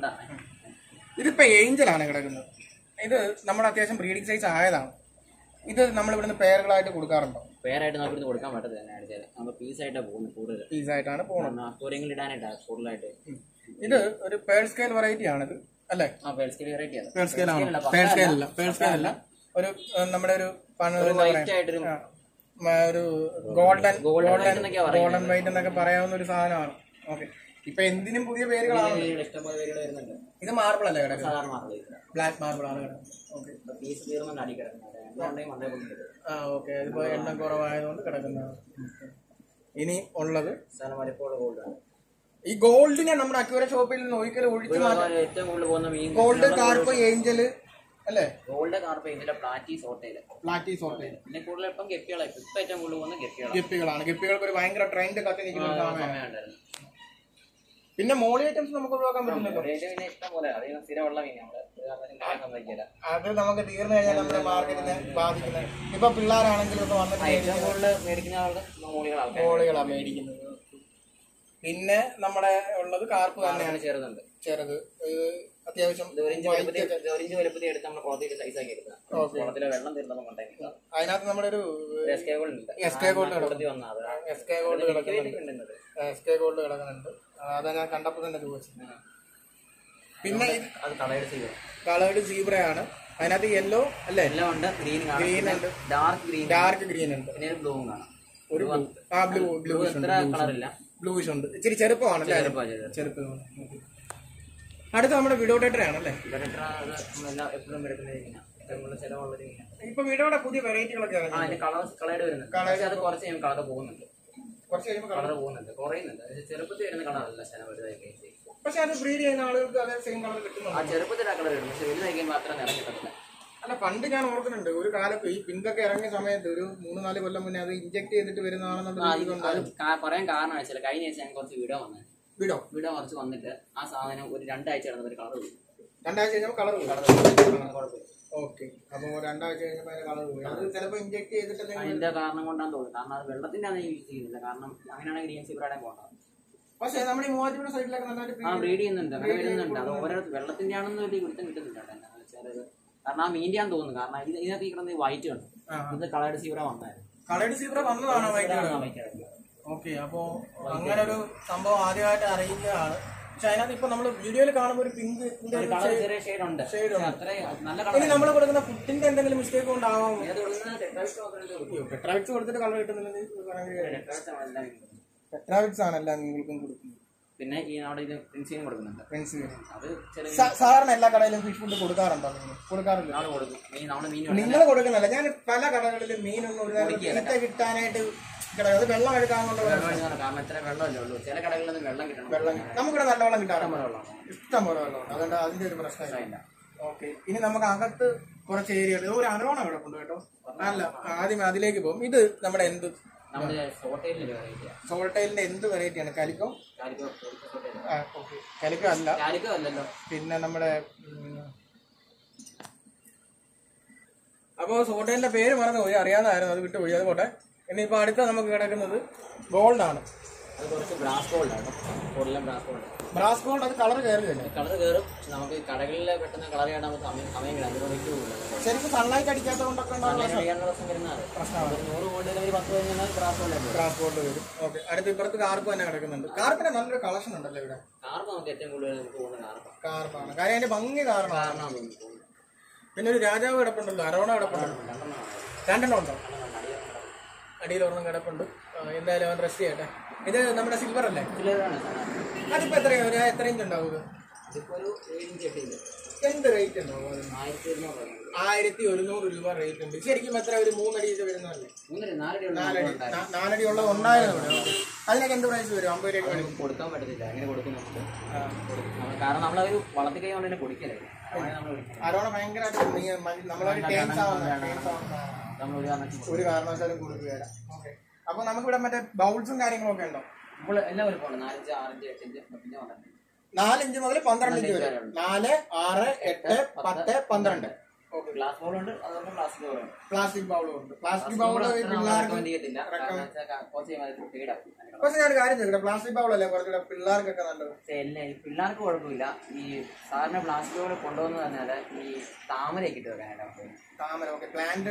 ഇതിപ്പോ ഏഞ്ചലാണ് കിടക്കുന്നത് ഇത് നമ്മുടെ അത്യാവശ്യം ബ്രീഡിംഗ് സൈസ് ആയതാണ് ഇത് നമ്മൾ ഇവിടുന്ന് പേരുകളായിട്ട് കൊടുക്കാറുണ്ടോ പേരായിട്ട് നമുക്ക് ഇവിടുന്ന് കൊടുക്കാൻ പറ്റത്തില്ല എന്നെ അടിച്ചാൽ നമ്മൾ പീസായിട്ടാണ് പോകുന്നത് കൂടുതൽ പീസായിട്ടാണ് പോകുന്നത് അക്വറിയങ്ങൾ ഇടാനായിട്ടാണ് കൂടുതലായിട്ട് ഇത് ഒരു പേൾ സ്കെയിൽ വെറൈറ്റി ആണിത് അല്ലേ ആ പേഴ്സ്കേൽ വെറൈറ്റി ആണ് പേൾ സ്കെയിൽ ആണ് പേൾ സ്കെയിൽ അല്ല പേൾ സ്കെയിൽ അല്ല ഒരു ഏഹ്, നമ്മുടെ ഒരു പണ- എന്താ പറയാ, വൈറ്റ് ആയിട്ടൊരു ആ, മ- ഒരു ഗോൾഡൻ ഗോൾഡൻ വൈറ്റ് എന്നൊക്കെയാ പറയുന്നത് ഗോൾഡൻ വൈറ്റ് എന്നൊക്കെ പറയാവുന്ന ഒരു സാധനമാണ് ഓക്കെ ഇപ്പൊ എന്തിനും പുതിയ പേരുകളാണ് പേരുകൾ ഇഷ്ടംപോലെ പേരുകൾ വരുന്നുണ്ട് ഇത് മാർബിൾ അല്ലേ കിടക്കുന്നത് സാധാരണ മാർബിൾ ബ്ലാക്ക് മാർബിൾ ആണ് കിടക്കുന്നത് ഓക്കെ പീസ് തീർന്നു അടി കിടക്കുന്നത് എന്തുകൊണ്ടെങ്കിൽ മണ്ടേ കൊണ്ടിട്ട് ആ ഓക്കെ ഇതിപ്പോ എണ്ണം കുറവായതുകൊണ്ട് കിടക്കുന്നതാണ് ഇനി ഉള്ളത് സ്ഥലം വലപ്പോഴുള്ള ഗോൾഡാണ് ഈ ഗോൾഡിനെ നമ്മുടെ അക്യൂര ഷോപ്പിൽ നിന്ന് ഒരിക്കലും ഒഴിച്ചു മാറ്റാം ഏറ്റവും കൂടുതൽ പോകുന്ന മീൻ ഗോൾഡ് കാർപ്പ് ഏഞ്ചല് അല്ലേ ഗോൾഡ് കാർപ്പ് ഇതിന്റെ പ്ലാറ്റി സോട്ടയില് പ്ലാറ്റി സോർട്ട് പിന്നെ കൂടുതൽ ഇപ്പം ഗപ്പികളായി ഇപ്പൊ ഏറ്റവും കൂടുതൽ പോകുന്ന ഗപ്പികളാണ് ഗപ്പികളാണ് ഗപ്പികൾക്ക് ഒരു ഭയങ്കര ട്രെൻഡ് കത്തി നിൽക്കുന്ന ഒരു സമയമാണ് സമയമുണ്ടായിരുന്നു പിന്നെ മോളി ഐറ്റംസ് നമുക്ക് ഒഴിവാക്കാൻ പറ്റില്ലല്ലോ റേറ്റ് പിന്നെ ഇഷ്ടം പോലെ അത് സ്ഥിരമുള്ള മീൻ നമ്മള് ഇത് കാരണം ഞാൻ സമ്മതിക്കില്ല അത് നമുക്ക് തീർന്നു കഴിഞ്ഞാൽ നമ്മുടെ മാർക്കറ്റിനെ ബാധിക്കുന്നത് ഇപ്പൊ പിള്ളേരാണെങ്കിലും ഒക്കെ വന്നിട്ട് ഏറ്റവും കൂടുതൽ മേടിക്കുന്ന ആളുടെ മോളികൾ ആൾക്കാർ മോളികളാണ് മേടിക്കുന്നത് പിന്നെ നമ്മുടെ ഉള്ളത് കാർപ്പ് തന്നെയാണ് ചെറുതുണ്ട് ചെറുത് ഇത് അത്യാവശ്യം ഇത് ഒരു ഇഞ്ച് വലുപ്പത്തിൽ ഒരു ഇഞ്ച് വലുപ്പത്തിൽ എടുത്ത് നമ്മൾ കുളത്തിൽ സൈസ് ആക്കി എടുക്കുക കുളത്തിലെ വെള്ളം തീർന്നപ്പോൾ കൊണ്ടാക്കി അതിനകത്ത് നമ്മുടെ ഒരു എസ് കെ ഗോൾഡ് ഉണ്ട് എസ് കെ ഗോൾഡ് കൂടുതൽ വന്ന അത് എസ് കെ ഗോൾഡ് കിടക്കുന്നുണ്ട് കിട്ടുന്നത് എസ് കെ ഗോൾഡ് കിടക്കുന്നുണ്ട് അത് ഞാൻ കണ്ടപ്പോൾ തന്നെ ചോദിച്ചു പിന്നെ ഇത് അത് കളയുടെ ചെയ്തു കളേർഡ് സീബ്രയാണ് അതിനകത്ത് യെല്ലോ അല്ലേ എല്ലാം ഉണ്ട് ഗ്രീൻ Green കാണാം ഉണ്ട്. ഡാർക്ക് ഗ്രീൻ ഡാർക്ക് ഗ്രീൻ ഉണ്ട് പിന്നെ ഒരു ബ്ലൂവും കാണാം ഒരു blue. ആ ബ്ലൂ ബ്ലൂ ഇത്ര കളറില്ല ബ്ലൂഷ് ഉണ്ട് ഇച്ചിരി ചെറുപ്പമാണ് അല്ലേ ചെറുപ്പം ചെയ്തത് ചെറുപ്പമാണ് Okay. അടുത്ത നമ്മുടെ വിഡോട്ടേറ്റർ ആണല്ലേ ഇവരുടെ അത് നമ്മളെല്ലാം എപ്പോഴും എടുക്കുന്ന മീനാണ് ഏറ്റവും കൂടുതൽ ചിലവുള്ളൊരു മീനാണ് ഇപ്പൊ വിഡോയുടെ പുതിയ വെറൈറ്റികളൊക്കെ ആ ഇറങ്ങി അതിന്റെ കളർ കളയുടെ വരുന്നുണ്ട് പക്ഷെ അത് കുറച്ച് കഴിയുമ്പോൾ കളർ പോകുന്നുണ്ട് കുറച്ച് കഴിയുമ്പോൾ കളർ പോകുന്നുണ്ട് കുറയുന്നുണ്ട് അത് ചെറുപ്പത്തിൽ വരുന്ന കളറല്ല ശന വലുതായി പക്ഷെ അത് ബ്രീഡ് ചെയ്യുന്ന ആളുകൾക്ക് അതേ സെയിം കളർ കിട്ടുന്നുണ്ട് ആ ചെറുപ്പത്തിൽ ആ കളർ വരും പക്ഷെ വലുതായി കഴിയുമ്പോൾ അത്ര നിറം കിട്ടത്തില്ല അല്ല പണ്ട് ഞാൻ ഓർക്കുന്നുണ്ട് ഒരു കാലത്ത് ഈ പിങ്കൊക്കെ ഇറങ്ങിയ സമയത്ത് ഒരു മൂന്ന് നാല് കൊല്ലം മുന്നേ അത് ഇഞ്ചെക്ട് ചെയ്തിട്ട് ആ, വരുന്നതാണെന്നുള്ള ഇത് അത് കാ- പറയാൻ കാരണമാണ് വെച്ചാൽ കഴിഞ്ഞ ആഴ്ച ഞാൻ കുറച്ച് വീഡിയോ വന്നത് വിടോ വീഡിയോ കുറച്ച് വന്നിട്ട് ആ സാധനം ഒരു രണ്ടാഴ്ച കിടന്ന ഒരു കളർ പോയി രണ്ടാഴ്ച കഴിഞ്ഞപ്പോൾ കളർ കളർ കുഴപ്പമില്ല ഓക്കെ അപ്പൊ രണ്ടാഴ്ച കഴിഞ്ഞപ്പോൾ അതിന്റെ കളർ പോയി അത് ചിലപ്പോൾ ഇഞ്ചെക്ട് ചെയ്തിട്ട് എന്തെങ്കിലും- അതിന്റെ കാരണം കൊണ്ടാന്ന് തോന്നുന്നു കാരണം അത് വെള്ളത്തിന്റെ ആണ് യൂസ് ചെയ്യുന്നില്ല കാരണം അങ്ങനെയാണെങ്കിൽ ഗ്രീൻ സീബ്രയുടെ പോകണം പക്ഷേ നമ്മുടെ ഈ മൂവാറ്റുപുഴ സൈഡിലൊക്കെ നന്നായിട്ട് ആ ബ്രീഡ് ചെയ്യുന്നുണ്ട് അങ്ങനെ വരുന്നുണ്ട് അത് ഓരോ വെള്ളത്തിന്റെ ആണെന്ന് വലിയ പിടുത്തം കിട്ടുന്നില്ല അവിടെ എന്താണെന്ന് വെച്ചാൽ ഇത് കാരണം ആ മീൻ്റെ ആണെന്ന് തോന്നുന്നു കാരണം ഇത് ഇതിനകത്ത് ഈ കിടന്ന് വൈറ്റ് ഉണ്ട് ആ. ഇത് കളേഡ് സീബ്ര വന്നായിരുന്നു കളേഡ് സീബ്ര വന്നതാണോ വൈകിട്ട് വൈറ്റ് ഓക്കെ അപ്പോ അങ്ങനെ ഒരു സംഭവം ആദ്യമായിട്ട് അറിയുന്നതാണ് പക്ഷെ അതിനകത്ത് ഇപ്പൊ നമ്മൾ വീഡിയോയിൽ കാണുമ്പോൾ ഒരു പിങ്ക് കളർ ചെറിയ ഷെയ്ഡ് ഉണ്ട് Shade പക്ഷെ അത്ര നല്ല ഇനി കളർ നമ്മൾ കൊടുക്കുന്ന ഫുഡിന്റെ എന്തെങ്കിലും മിസ്റ്റേക്ക് കൊണ്ടാവാം ഏത് കൊടുക്കുന്നത് ടെട്രാവിക്സ് മാത്രമേ കൊടുക്കൂ. പെട്രാവിക്സ് കൊടുത്തിട്ട് കളർ കിട്ടുന്നില്ലെങ്കിൽ ടെട്രാവിക്സ് ആണ് എല്ലാം കൊടുക്കുന്നത്. പെട്രാവിക്സ് ആണ് എല്ലാം നിങ്ങൾക്കും കൊടുക്കുന്നത് പിന്നെ ഈ അവിടെ ഇത് പ്രിൻസിനും കൊടുക്കുന്നുണ്ട് ഫ്രണ്ട്സ് അത് ചെറിയ സാധാരണ എല്ലാ കടയിലും ഫിഷ് ഫുഡ് കൊടുക്കാറുണ്ടോ നിങ്ങൾ കൊടുക്കാറില്ല നാളെ കൊടുക്കും മീൻ നമ്മുടെ മീൻ നിങ്ങൾ കൊടുക്കുന്നില്ല ഞാൻ പല കടകളിലും മീനൊന്നും ഒരു നേരം തീറ്റ കിട്ടാനായിട്ട് കിടക്കും അത് വെള്ളം എടുക്കാന്നുള്ള കാരണം ഇത്ര വെള്ളമല്ലേ ഉള്ളൂ ചില കടകളിലൊന്നും വെള്ളം കിട്ടണം വെള്ളം നമുക്കിവിടെ നല്ല വെള്ളം കിട്ടാറുണ്ട് വെള്ളമാണ് ഇഷ്ടം പോലെ വെള്ളമുണ്ട് അതുകൊണ്ട് അതിന്റെ ഒരു പ്രശ്നമില്ല ഓക്കെ ഇനി നമുക്ക് അകത്ത് കുറച്ച് ഏരിയ ഉണ്ട് ഒരു അരോണ കിടപ്പുണ്ട് കേട്ടോ അല്ല ആദ്യം അതിലേക്ക് പോകും ഇത് നമ്മുടെ എന്ത് നമ്മുടെ ഹോട്ടലിൽ വെറൈറ്റിയാ സോൾട്ടൈലിന്റെ എന്ത് വെറൈറ്റിയാണ് കലിക്കോ കാലിക്കോ ഹോട്ടൽ ആ ഓക്കെ കലിക്കോ അല്ല കാലിക്കോ അല്ലല്ലോ പിന്നെ നമ്മുടെ ഉം, അപ്പോ സോട്ടൈലിന്റെ പേര് മറന്നു പോയി അറിയാവുന്നതായിരുന്നു അത് വിട്ടുപോയി അത് പോട്ടെ ഇനിയിപ്പോ അടുത്ത നമുക്ക് കിടക്കുന്നത് ഗോൾഡ് ആണ് അത് കുറച്ച് ബ്രാസ് ഗോൾഡ് ആണ് കൂടുതലും ബ്രാസ് ഗോൾഡ് ബ്രാസ് ഗോൾഡ് അത് കളർ കയറിയല്ലേ കളർ കയറും നമുക്ക് കടകളിൽ പെട്ടെന്ന് കളർ ചെയ്യാൻ നമുക്ക് സമയം സമയം കിട്ടാം അതുകൊണ്ട് വിട്ടുപോകില്ല ശരിക്കും സൺലൈറ്റ് അടിക്കാത്ത കൊണ്ടൊക്കെ ഉണ്ടാകുന്ന ചെയ്യാനുള്ള ദിവസം വരുന്നത് പ്രശ്നമാണ് ഒരു നൂറ് ഗോൾഡിൽ ഒരു പത്ത് കഴിഞ്ഞാൽ ബ്രാസ് ഗോൾഡ് ആയിട്ട് ബ്രാസ് ഗോൾഡ് വരും ഓക്കെ അടുത്ത് ഇപ്പുറത്ത് കാർപ്പ് തന്നെ കിടക്കുന്നുണ്ട് കാർപ്പിന് നല്ലൊരു കളക്ഷൻ ഉണ്ടല്ലോ ഇവിടെ കാർപ്പ് നമുക്ക് ഏറ്റവും കൂടുതൽ നമുക്ക് പോകുന്ന കാർപ്പാണ് കാർപ്പാണ് കാര്യം അതിന്റെ ഭംഗി കാരണമാണ് കാരണമാണ് തോന്നുന്നു പോകുന്നത് പിന്നെ ഒരു രാജാവ് കിടപ്പുണ്ടല്ലോ അരോണ കിടപ്പുണ്ടല്ലോ രണ്ടെണ്ണമാണ് രണ്ടെണ്ണം ഉണ്ടോ രണ്ടെണ്ണം അടിയിൽ അടിയിൽ ഒരെണ്ണം കിടപ്പുണ്ട് ആ, എന്തായാലും അവൻ റെസ്റ്റ് ചെയ്യട്ടെ ഇത് നമ്മുടെ സിൽവർ അല്ലേ ഇതിലേതാണ് സാധനം അതിപ്പോ എത്രയാ ഒരു എത്ര ഇഞ്ച് ഉണ്ടാവും ഇത് ഇതിപ്പോ ഒരു ഏഴ് ഇഞ്ച് എട്ട് ഇഞ്ച് എന്ത് റേറ്റ് ഉണ്ടാവും അതിന് ആയിരത്തി ഇരുന്നൂറ് രൂപ ആയിരത്തി ഒരുന്നൂറ് രൂപ റേറ്റ് ഉണ്ട് ശരിക്കും എത്ര ഒരു മൂന്നടി ഇത് വരുന്നതല്ലേ മൂന്നര നാലടി ഉള്ള നാലടി നാ- നാലടി ഉള്ളത് ഉണ്ടായിരുന്നു ഇവിടെ ഓക്കേ. അതിനൊക്കെ എന്ത് പ്രൈസ് വരും അമ്പത് രൂപ വേണം കൊടുക്കാൻ പറ്റത്തില്ല അങ്ങനെ കൊടുക്കും നമുക്ക് കൊടുക്കും. നമ്മൾ- കാരണം നമ്മളൊരു വളർത്തി കഴിഞ്ഞ തന്നെ കൊടുക്കല്ലേ അങ്ങനെ നമ്മൾ വിളിക്കുന്നത് അരോണ ഭയങ്കരമായിട്ട് നീ- മ- നമ്മളൊരു ടേംസ് ആവുന്ന ടേംസ് ആവുന്ന നമ്മൾ ഒരു കാരണം ഒരു കാരണവശാലും കൊടുക്കുകയില്ല ഓക്കെ അപ്പൊ നമുക്കിവിടെ മറ്റേ ബൗൾസും കാര്യങ്ങളൊക്കെ ഉണ്ടോ ഇപ്പോൾ എല്ലാം ഒരു പോകണം നാലഞ്ച് ആറഞ്ച് എട്ടിഞ്ച് പത്തിഞ്ച് പന്ത്രണ്ട് നാലിഞ്ച് മുതൽ പന്ത്രണ്ട് ഇഞ്ച് വരെ നാല് ആറ് എട്ട് പത്ത് പന്ത്രണ്ട് ഓക്കെ ഗ്ലാസ് ബോളുണ്ട് അതുകൊണ്ട് പ്ലാസ്റ്റിക് ബോളുണ്ട് പ്ലാസ്റ്റിക് ബൗളും ഉണ്ട് പ്ലാസ്റ്റിക് ബൗള് പിള്ളേർക്ക് റെക്കമെൻഡ് ചെയ്യത്തില്ല കാരണം വെച്ചാൽ കുറച്ച് കഴിയുമ്പോൾ ഫീഡാക്കും പക്ഷെ ഞാൻ ഒരു കാര്യം ചോദിക്കട്ടെ പ്ലാസ്റ്റിക് ബൗളല്ലേ കുറച്ചുകൂടെ പിള്ളേർക്കൊക്കെ നല്ലത് പക്ഷേ എല്ലാ ഈ പിള്ളേർക്ക് കുഴപ്പമില്ല ഈ സാധാരണ പ്ലാസ്റ്റിക് ബോൾ കൊണ്ടുവന്ന് പറഞ്ഞാൽ ഈ താമരയൊക്കെ ഇട്ട് വെക്കാനായിട്ട് താമര ഓക്കെ പ്ലാന്റ്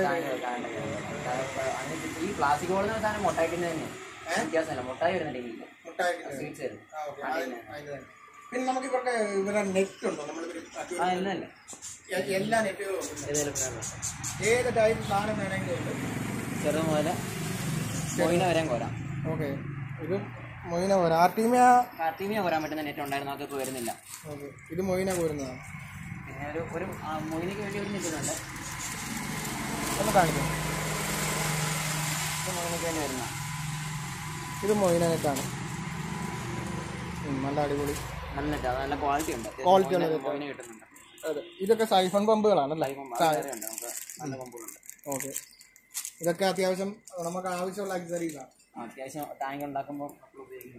ഈ പ്ലാസ്റ്റിക് ബോൾ എന്ന് സാധനം മുട്ടായിട്ടിന് തന്നെ വ്യത്യാസമല്ല മുട്ടായി വരുന്നുണ്ടെങ്കിൽ മുട്ടായി സ്വീറ്റ്സ് വരും ആ, okay. അതിന് അതിന് തന്നെ. പിന്നെ നമുക്ക് ഇവരുടെ ഇവരുടെ നെറ്റ് ഉണ്ടോ നമ്മൾ ആ എല്ലാം അല്ലേ എല്ലാ നെറ്റുകളും ഉണ്ട് ഏതെങ്കിലും വേണം. ഏത് ടൈപ്പ് സാധനം വേണമെങ്കിലും ഉണ്ട് ചെറുത് മുതൽ മൊയിന വരാൻ കോരാം ഓക്കെ ഇത് മൊയിന പോരാ ആർട്ടീമിയ കാർട്ടീമിയ കോരാൻ പറ്റുന്ന നെറ്റ് ഉണ്ടായിരുന്നു അതൊക്കെ ഇപ്പോൾ വരുന്നില്ല ഓക്കെ ഇത് മൊയിന പോരുന്നതാണ് പിന്നെ ഒരു ഒരു ആ, മൊയിനയ്ക്ക് വേണ്ടി ഒരു നെറ്റ് ഉണ്ട് ഒന്ന് കാണിക്കാം ഇത് മൊയിനയ്ക്ക് വേണ്ടി വരുന്ന ഇത് മൊയിന നെറ്റാണ് ഉം, നല്ല അടിപൊളി നല്ല നെറ്റ് അത് നല്ല ക്വാളിറ്റി ഉണ്ട് Quality അത്യാവശ്യം കോയിന് കിട്ടുന്നുണ്ട് അതെ ഇതൊക്കെ സൈഫൺ പമ്പുകളാണല്ലേ ലൈഫ് വേറെ ഉണ്ട് നമുക്ക് നല്ല പമ്പുകളുണ്ട് ഓക്കെ ഇതൊക്കെ അത്യാവശ്യം നമുക്ക് ആവശ്യമുള്ള അക്സറീസാണ് ആ, അത്യാവശ്യം ടാങ്ക് ഉണ്ടാക്കുമ്പോൾ നമ്മൾ ഉപയോഗിക്കുന്നു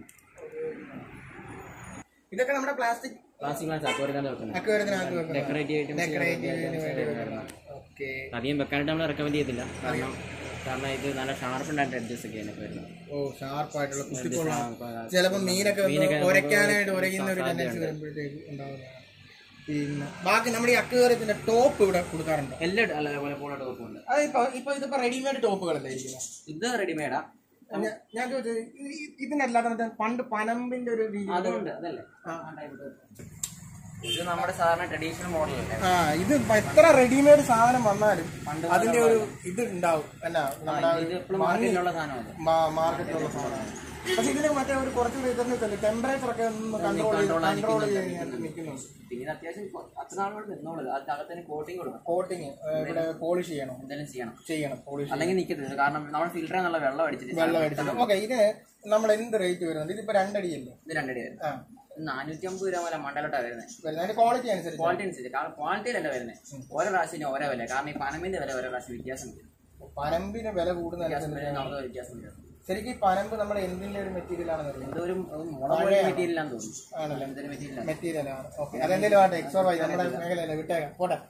ഇതൊക്കെ നമ്മുടെ പ്ലാസ്റ്റിക് പ്ലാസ്റ്റിക് ഗ്ലാസ് അക്വറിയത്തിൻ്റെ വെക്കുന്നത് അക്വേറിയത്തിനകത്ത് വെക്കുന്നത് ഡെക്കറേറ്റീവ് ഡെക്കറേറ്റീവിന് വേണ്ടി ഐറ്റംസ് വെക്കുന്നത് ഓക്കെ അധികം വെക്കാനായിട്ട് നമ്മൾ റെക്കമെൻഡ് ചെയ്തില്ല കാരണം കാരണം ഇത് നല്ല ഷാർപ്പ് ഉണ്ടായിട്ട് എഡ്ജസ് ഒക്കെ അതിനൊക്കെ വരുന്നത് ഓ ഷാർപ്പായിട്ടുള്ള കുത്തിക്കൊള്ള ആ, ഇപ്പൊ ആ, ചിലപ്പോൾ മീനൊക്കെ ഒന്ന് മീനൊക്കെ ഉരയ്ക്കാനായിട്ട് ഉരയ്ക്കുന്ന ഒരു ടെൻഡൻസി വരുമ്പോഴത്തേക്ക് ഉണ്ടാവുന്നതാണ് പിന്നെ ബാക്കി നമ്മുടെ ഈ അക്വേറിയത്തിന്റെ ടോപ്പ് ഇവിടെ കൊടുക്കാറുണ്ട് എല്ലാ അല്ല പോലെ പോലെ ടോപ്പും ഉണ്ട് അത് ഇപ്പൊ ഇപ്പൊ ഇതിപ്പോ റെഡിമെയ്ഡ് ടോപ്പുകളല്ലേ ഇരിക്കുന്നത് ഇത് റെഡിമെയ്ഡാ ഞാൻ- ഞാൻ ചോദിച്ചത് ഈ- ഇതിനല്ലാതെ മറ്റേ പണ്ട് പനമ്പിന്റെ ഒരു രീതി അതുണ്ട് അതല്ലേ ആ type top. ഇത് നമ്മുടെ സാധാരണ ട്രഡീഷണൽ മോഡലല്ലേ ആ ഇത് എത്ര റെഡിമെയ്ഡ് സാധനം വന്നാലും പണ്ട് അതിന്റെ ഒരു ഇത് ഉണ്ടാവും എന്നാ നമ്മുടെ ഇത് എപ്പോഴും മാർക്കറ്റിലുള്ള സാധനമാണ് മാർക്കറ്റിലുള്ള സാധനമാണ് പക്ഷെ ഇതിന് മറ്റേ ഒരു കുറച്ചുകൂടി ഇതെന്ന് ടെമ്പറേച്ചർ ഒക്കെ ഒന്ന് കൺട്രോൾ ചെയ്ത് കൺട്രോൾ ചെയ്യാൻ നിൽക്കുന്നുണ്ട് പിന്നെ ഇത് അത്യാവശ്യം കൊ- അത്ര നാളുകൾ നിന്നോളൂ അതിന്റെ അകത്തിന് കോട്ടിങ് കൊടുക്കണം കോട്ടിങ് ഇവിടെ പോളിഷ് ചെയ്യണം എന്തെങ്കിലും ചെയ്യണം ചെയ്യണം പോളിഷ് അല്ലെങ്കിൽ നിൽക്കത്തില്ല കാരണം നമ്മൾ ഫിൽറ്റർ എന്നുള്ള വെള്ളം അടിച്ചിട്ട് വെള്ളം അടിച്ചത് ഓക്കെ ഇത് നമ്മൾ എന്ത് റേറ്റ് വരുന്നുണ്ട് ഇതിപ്പോ രണ്ടടിയല്ലേ ഇത് രണ്ടടി വരും ആ നാനൂറ്റി അമ്പത് രൂപ വരെ മണ്ടലോട്ടാണ് വരുന്നത് വരുന്നത് അതിന്റെ ക്വാളിറ്റി അനുസരിച്ച് ക്വാളിറ്റി അനുസരിച്ച് കാരണം ക്വാളിറ്റിയിലല്ല വരുന്നത് ഓരോ പ്രാവശ്യത്തിന് ഓരോ വില കാരണം ഈ പനമ്പിന്റെ വില ഓരോ പ്രാവശ്യം വ്യത്യാസം വരും പനമ്പിന് വില കൂടുന്ന വ്യത്യാസം വരും നമുക്ക് വ്യത്യാസം വരും ശരിക്കും ഈ പനമ്പ് നമ്മുടെ എന്തിന്റെ ഒരു മെറ്റീരിയൽ ആണെന്ന് അറിയാം എന്തോ ഒരു മോഡൽ മെറ്റീരിയൽ ആണെന്ന് തോന്നുന്നു ആണല്ലേ എന്തൊരു മെറ്റീരിയൽ മെറ്റീരിയൽ ആണ് ഓക്കെ അതെന്തെങ്കിലും ആട്ടെ എക്സോ വൈ നമ്മുടെ മേഖലയല്ലേ വിട്ടേക്കാം പോട്ടെ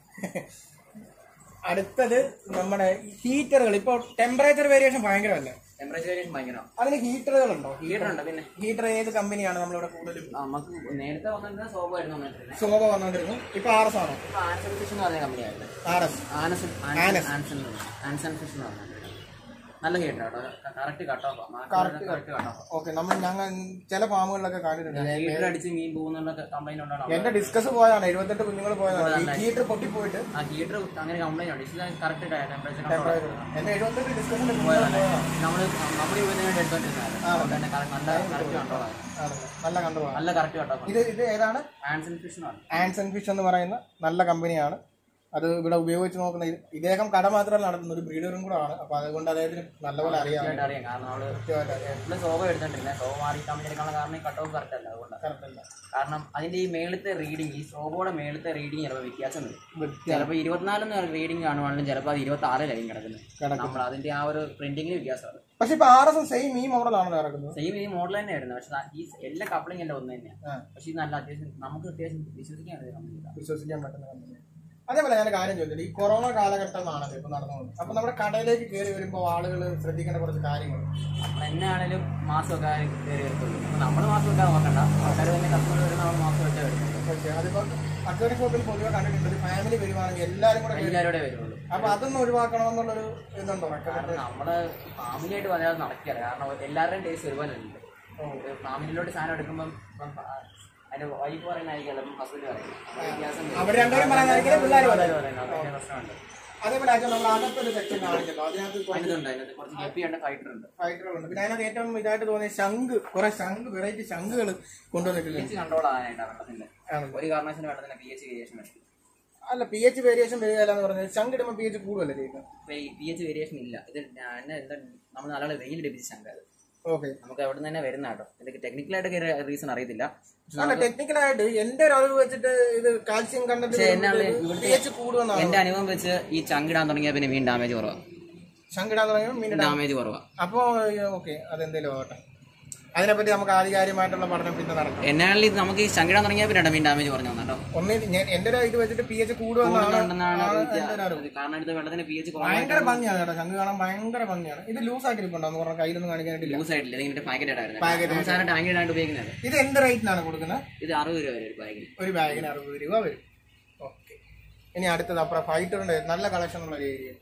അടുത്തത് നമ്മുടെ ഹീറ്ററുകൾ ഇപ്പോൾ ടെമ്പറേച്ചർ വേരിയേഷൻ ഭയങ്കരമല്ലേ ടെമ്പറേച്ചർ വേരിയേഷൻ ഭയങ്കരമാണ് അതിന് ഹീറ്ററുകൾ ഉണ്ടോ ഹീറ്റർ ഉണ്ട് പിന്നെ ഹീറ്റർ ഏത് കമ്പനിയാണ് നമ്മളിവിടെ കൂടുതലും നമുക്ക് നേരത്തെ വന്നിരുന്നത് സോപ്പ് ആയിരുന്നു വന്നിട്ടിരുന്നത് ശോഭ വന്നുകൊണ്ടിരുന്നു ഇപ്പൊ ആർ എസ് ആണോ ഇപ്പൊ ആൻസൺ ഫിഷ് എന്ന് പറഞ്ഞ കമ്പനിയായിരുന്നു R S Anson Anson Anson fish എന്ന് പറഞ്ഞത് നല്ല ഹീറ്റർ കേട്ടോ correct cut off correct cut off okay നമ്മൾ ഞങ്ങൾ ചില ഫാമുകളിലൊക്കെ കണ്ടിട്ടുണ്ട് ഹീറ്റർ അടിച്ച് മീൻ പോകുന്നുള്ള കംപ്ലൈന്റ് ഉണ്ടാണ് എന്റെ ഡിസ്കസ് പോയതാണ് എഴുപത്തെട്ട് കുഞ്ഞുങ്ങൾ പോയതാണ് ഈ ഹീറ്റർ പൊട്ടിപ്പോയിട്ട് ആ ഹീറ്റർ അങ്ങനെ കംപ്ലൈന്റ് ഉണ്ട് ഇത് കറക്റ്റ് ടെമ്പറേച്ചർ എന്റെ എഴുപത്തെട്ട് ഡിസ്കഷന്റെ നമ്മൾ നമ്മൾ ഉപയോഗിക്കുന്നതിന് എടുത്തോണ്ടിരുന്നത് അതുകൊണ്ട് തന്നെ correct നല്ല കറക്റ്റ് കണ്ടോളാം നല്ല കണ്ടുപോകാം നല്ല കറക്റ്റ് കട്ട് ഓഫ് ഇത് ഇത് ഏതാണ് ആൻസൺ ഫിഷ് എന്ന് പറഞ്ഞു ആൻഡ് ആൻഡ് ഫിഷ് എന്ന് പറയുന്ന നല്ല കമ്പനിയാണ് അത് ഇവിടെ ഉപയോഗിച്ച് നോക്കുന്ന ഇത് ഇദ്ദേഹം കട മാത്രമല്ല നടത്തുന്ന ഒരു ബ്രീഡറും കൂടെ ആണ് അപ്പൊ അതുകൊണ്ട് അദ്ദേഹത്തിന് നല്ലപോലെ അറിയാം കറക്റ്റ് അറിയാം കാരണം നമ്മള് കൃത്യമായിട്ട് അറിയാം എപ്പോഴും സോവ എടുത്തോണ്ടിരുന്നത് സോവ മാറി കമ്പനി എടുക്കാനുള്ള കാരണം ഈ കട്ട് ഓഫ് കറക്റ്റ് അല്ല അതുകൊണ്ടാണ് Correct അല്ല. കാരണം അതിന്റെ ഈ മേളത്തെ റീഡിങ് ഈ സോബോയുടെ മേളത്തെ റീഡിങ് ചിലപ്പോൾ വ്യത്യാസം വരും വൃത്തി- ചിലപ്പോൾ ഇരുപത്തിനാലെന്ന് റീഡിങ് കാണുവാണെങ്കിലും ചിലപ്പോൾ അത് ഇരുപത്തി ആറിലായിരിക്കും കിടക്കുന്നത് കിടക്കും. നമ്മൾ അതിന്റെ ആ ഒരു പ്രിന്റിംഗിൽ വ്യത്യാസമാണ് പക്ഷെ ഇപ്പൊ ആർ എസ് സെയിം ഈ മോഡലാണല്ലോ ഇറക്കുന്നത് സെയിം ഈ മോഡൽ തന്നെ ആയിരുന്നു പക്ഷെ ദാ ഈ എല്ലാ കപ്ലിംഗ് എല്ലാം ഒന്ന് തന്നെയാണ് ആ. പക്ഷെ ഇത് നല്ല അത്യാവശ്യം നമുക്ക് അത്യാവശ്യം വിശ്വസിക്കാൻ അറിയാം കമ്പനി വിശ്വസിക്കാൻ പറ്റുന്ന കമ്പനി അതേപോലെ ഞാൻ കാര്യം ചോദിച്ചിട്ട് ഈ കൊറോണ കാലഘട്ടമാണല്ലോ ഇപ്പൊ നടന്നുകൊണ്ട് അപ്പൊ നമ്മുടെ കടയിലേക്ക് കയറി വരുമ്പോൾ ആളുകൾ ശ്രദ്ധിക്കേണ്ട കുറച്ച് കാര്യങ്ങൾ നമ്മൾ എന്നാണേലും മാസം ഒക്കെ കയറി വരത്തുള്ളൂ അപ്പൊ നമ്മൾ മാസം വെക്കാൻ നോക്കണ്ട ആൾക്കാർ തന്നെ കസ്റ്റമർ വരുന്ന നമ്മൾ മാസം വെച്ചാൽ വരും പക്ഷേ അതിപ്പോ അക്വേറി ഷോപ്പിൽ പൊതുവെ കണ്ടിട്ടുണ്ട് ഒരു ഫാമിലി വരുവാണെങ്കിൽ എല്ലാവരും കൂടെ കയറി- എല്ലാവരുടെ വരുള്ളൂ അപ്പൊ അതൊന്നും ഒഴിവാക്കണമെന്നുള്ളൊരു ഇതുണ്ടോ കാരണം നമ്മള് ഫാമിലി ആയിട്ട് പറയാതെ നടക്കില്ല കാരണം എല്ലാവരുടെയും ടേസ്റ്റ് ഒരുപോലെ ഉണ്ട് ഫാമിലിയിലോട്ട് സാധനം എടുക്കുമ്പം ഇപ്പം ഫ- അതിന്റെ വൈഫ് പറയുന്നതായിരിക്കും ചിലപ്പം ഹസ്ബൻഡ് പറയും അപ്പൊ വ്യത്യാസം വരും. അവിടെ രണ്ടുപേരും പറയാനായിരിക്കും പിള്ളേർ പിള്ളേര് പറയുന്നത് അതൊക്കെ പ്രശ്നമുണ്ട് അതേപോലെ ആച്ചാ നമ്മൾ അകത്തൊരു സെക്ഷൻ കാണിച്ചല്ലോ അതിനകത്ത് കുറച്ച് അതിനകത്തുണ്ട് അതിനകത്ത് കുറച്ച് ഗപ്പി ഉണ്ട് ഫൈറ്റർ ഉണ്ട് ഫൈറ്ററുകളുണ്ട് പിന്നെ അതിനകത്ത് ഏറ്റവും ഇതായിട്ട് തോന്നിയ ശംഖ് കുറെ ശംഖ് വെറൈറ്റി ശംഖുകൾ പി കൊണ്ടുവന്നിട്ടുണ്ട് എച്ച് കൺട്രോൾ ആകാനായിട്ടാണ് വെള്ളത്തിന്റെ ആണല്ലോ. ഒരു കാരണവശാലും വെള്ളത്തിന്റെ പി എച്ച് വേരിയേഷൻ വരും അല്ല പി എച്ച് വേരിയേഷൻ വരികയല്ല എന്ന് പറഞ്ഞാൽ ശംഖ് ഇടുമ്പോൾ പി എച്ച് കൂടുതലല്ലേ ചെയ്യുന്നത് ഇപ്പൊ ഈ പി എച്ച് വേരിയേഷൻ ഇല്ല ഇത് ഞാൻ എന്താ നമ്മൾ നല്ലോണം വെയിൽ ലഭിച്ച ശങ്ക അത് ഓക്കെ നമുക്ക് അവിടെ നിന്ന് തന്നെ വരുന്ന കേട്ടോ ഇതൊക്കെ ടെക്നിക്കലായിട്ട് റീസൺ അറിയത്തില്ല പക്ഷെ അല്ല ടെക്നിക്കലായിട്ട് എന്റെ ഒരു അറിവ് വെച്ചിട്ട് ഇത് കാൽസ്യം പക്ഷെ എന്നാണ് കണ്ടന്റ് ഇവിടുത്തെ പി എച്ച് കൂടുമെന്നാണ് എന്റെ അനുഭവം വെച്ച് ഈ ചങ്കിടാൻ തുടങ്ങിയാൽ പിന്നെ മീൻ ഡാമേജ് കുറവാണ് ശംഖ് ഇടാൻ തുടങ്ങിയപ്പോൾ മീൻ ഡാമേജ് കുറവാണ് അപ്പോ ഓക്കെ അതെന്തേലും ആവട്ടെ അതിനെപ്പറ്റി നമുക്ക് ആധികാരികമായിട്ടുള്ള പഠനം പിന്നെ നടക്കാം എന്നാണെങ്കിൽ ഇത് നമുക്ക് ഈ ചങ്കിടാൻ തുടങ്ങിയാൽ പിന്നെ മീൻ ഡാമേജ് കുറഞ്ഞു വന്നോ ഒന്നേ ഞാൻ എന്റെ ഒരു ഇത് വെച്ചിട്ട് പി എച്ച് കൂടുമെന്നാണ് ഉണ്ടെന്നാണ് ആണ് വിദ്യ- എന്റെ ഒരു അറിവ് കാരണം എടുത്ത വെള്ളത്തിന് പി എച്ച് കുറവാണ് ഭയങ്കര ഭംഗിയാണ് കേട്ടോ ശംഖ് കാണാൻ ഭയങ്കര ഭംഗിയാണ് ഇത് ലൂസ് ആയിട്ട് ഇരിപ്പുണ്ടോ എന്ന് പറഞ്ഞാൽ കയ്യിലൊന്നും കാണിക്കാനായിട്ടില്ല ലൂസ് ആയിട്ടില്ല ഇതിന്റെ പാക്കറ്റ് ആയിട്ടായിരുന്നു Packet നമ്മൾ സാധനം ടാങ്ക് ഇടാണ്ട് ഉപയോഗിക്കുന്നത് ഇത് എന്ത് റേറ്റിനാണ് കൊടുക്കുന്നത് ഇത് അറുപത് രൂപ വരെ ഒരു പാക്കറ്റ് ഒരു ബാഗിന് അറുപത് രൂപ വരും ഓക്കെ ഇനി അടുത്തത് അപ്പുറം ഫൈറ്ററിന്റെ നല്ല കളക്ഷൻ ഉള്ള ഒരു ഏരിയ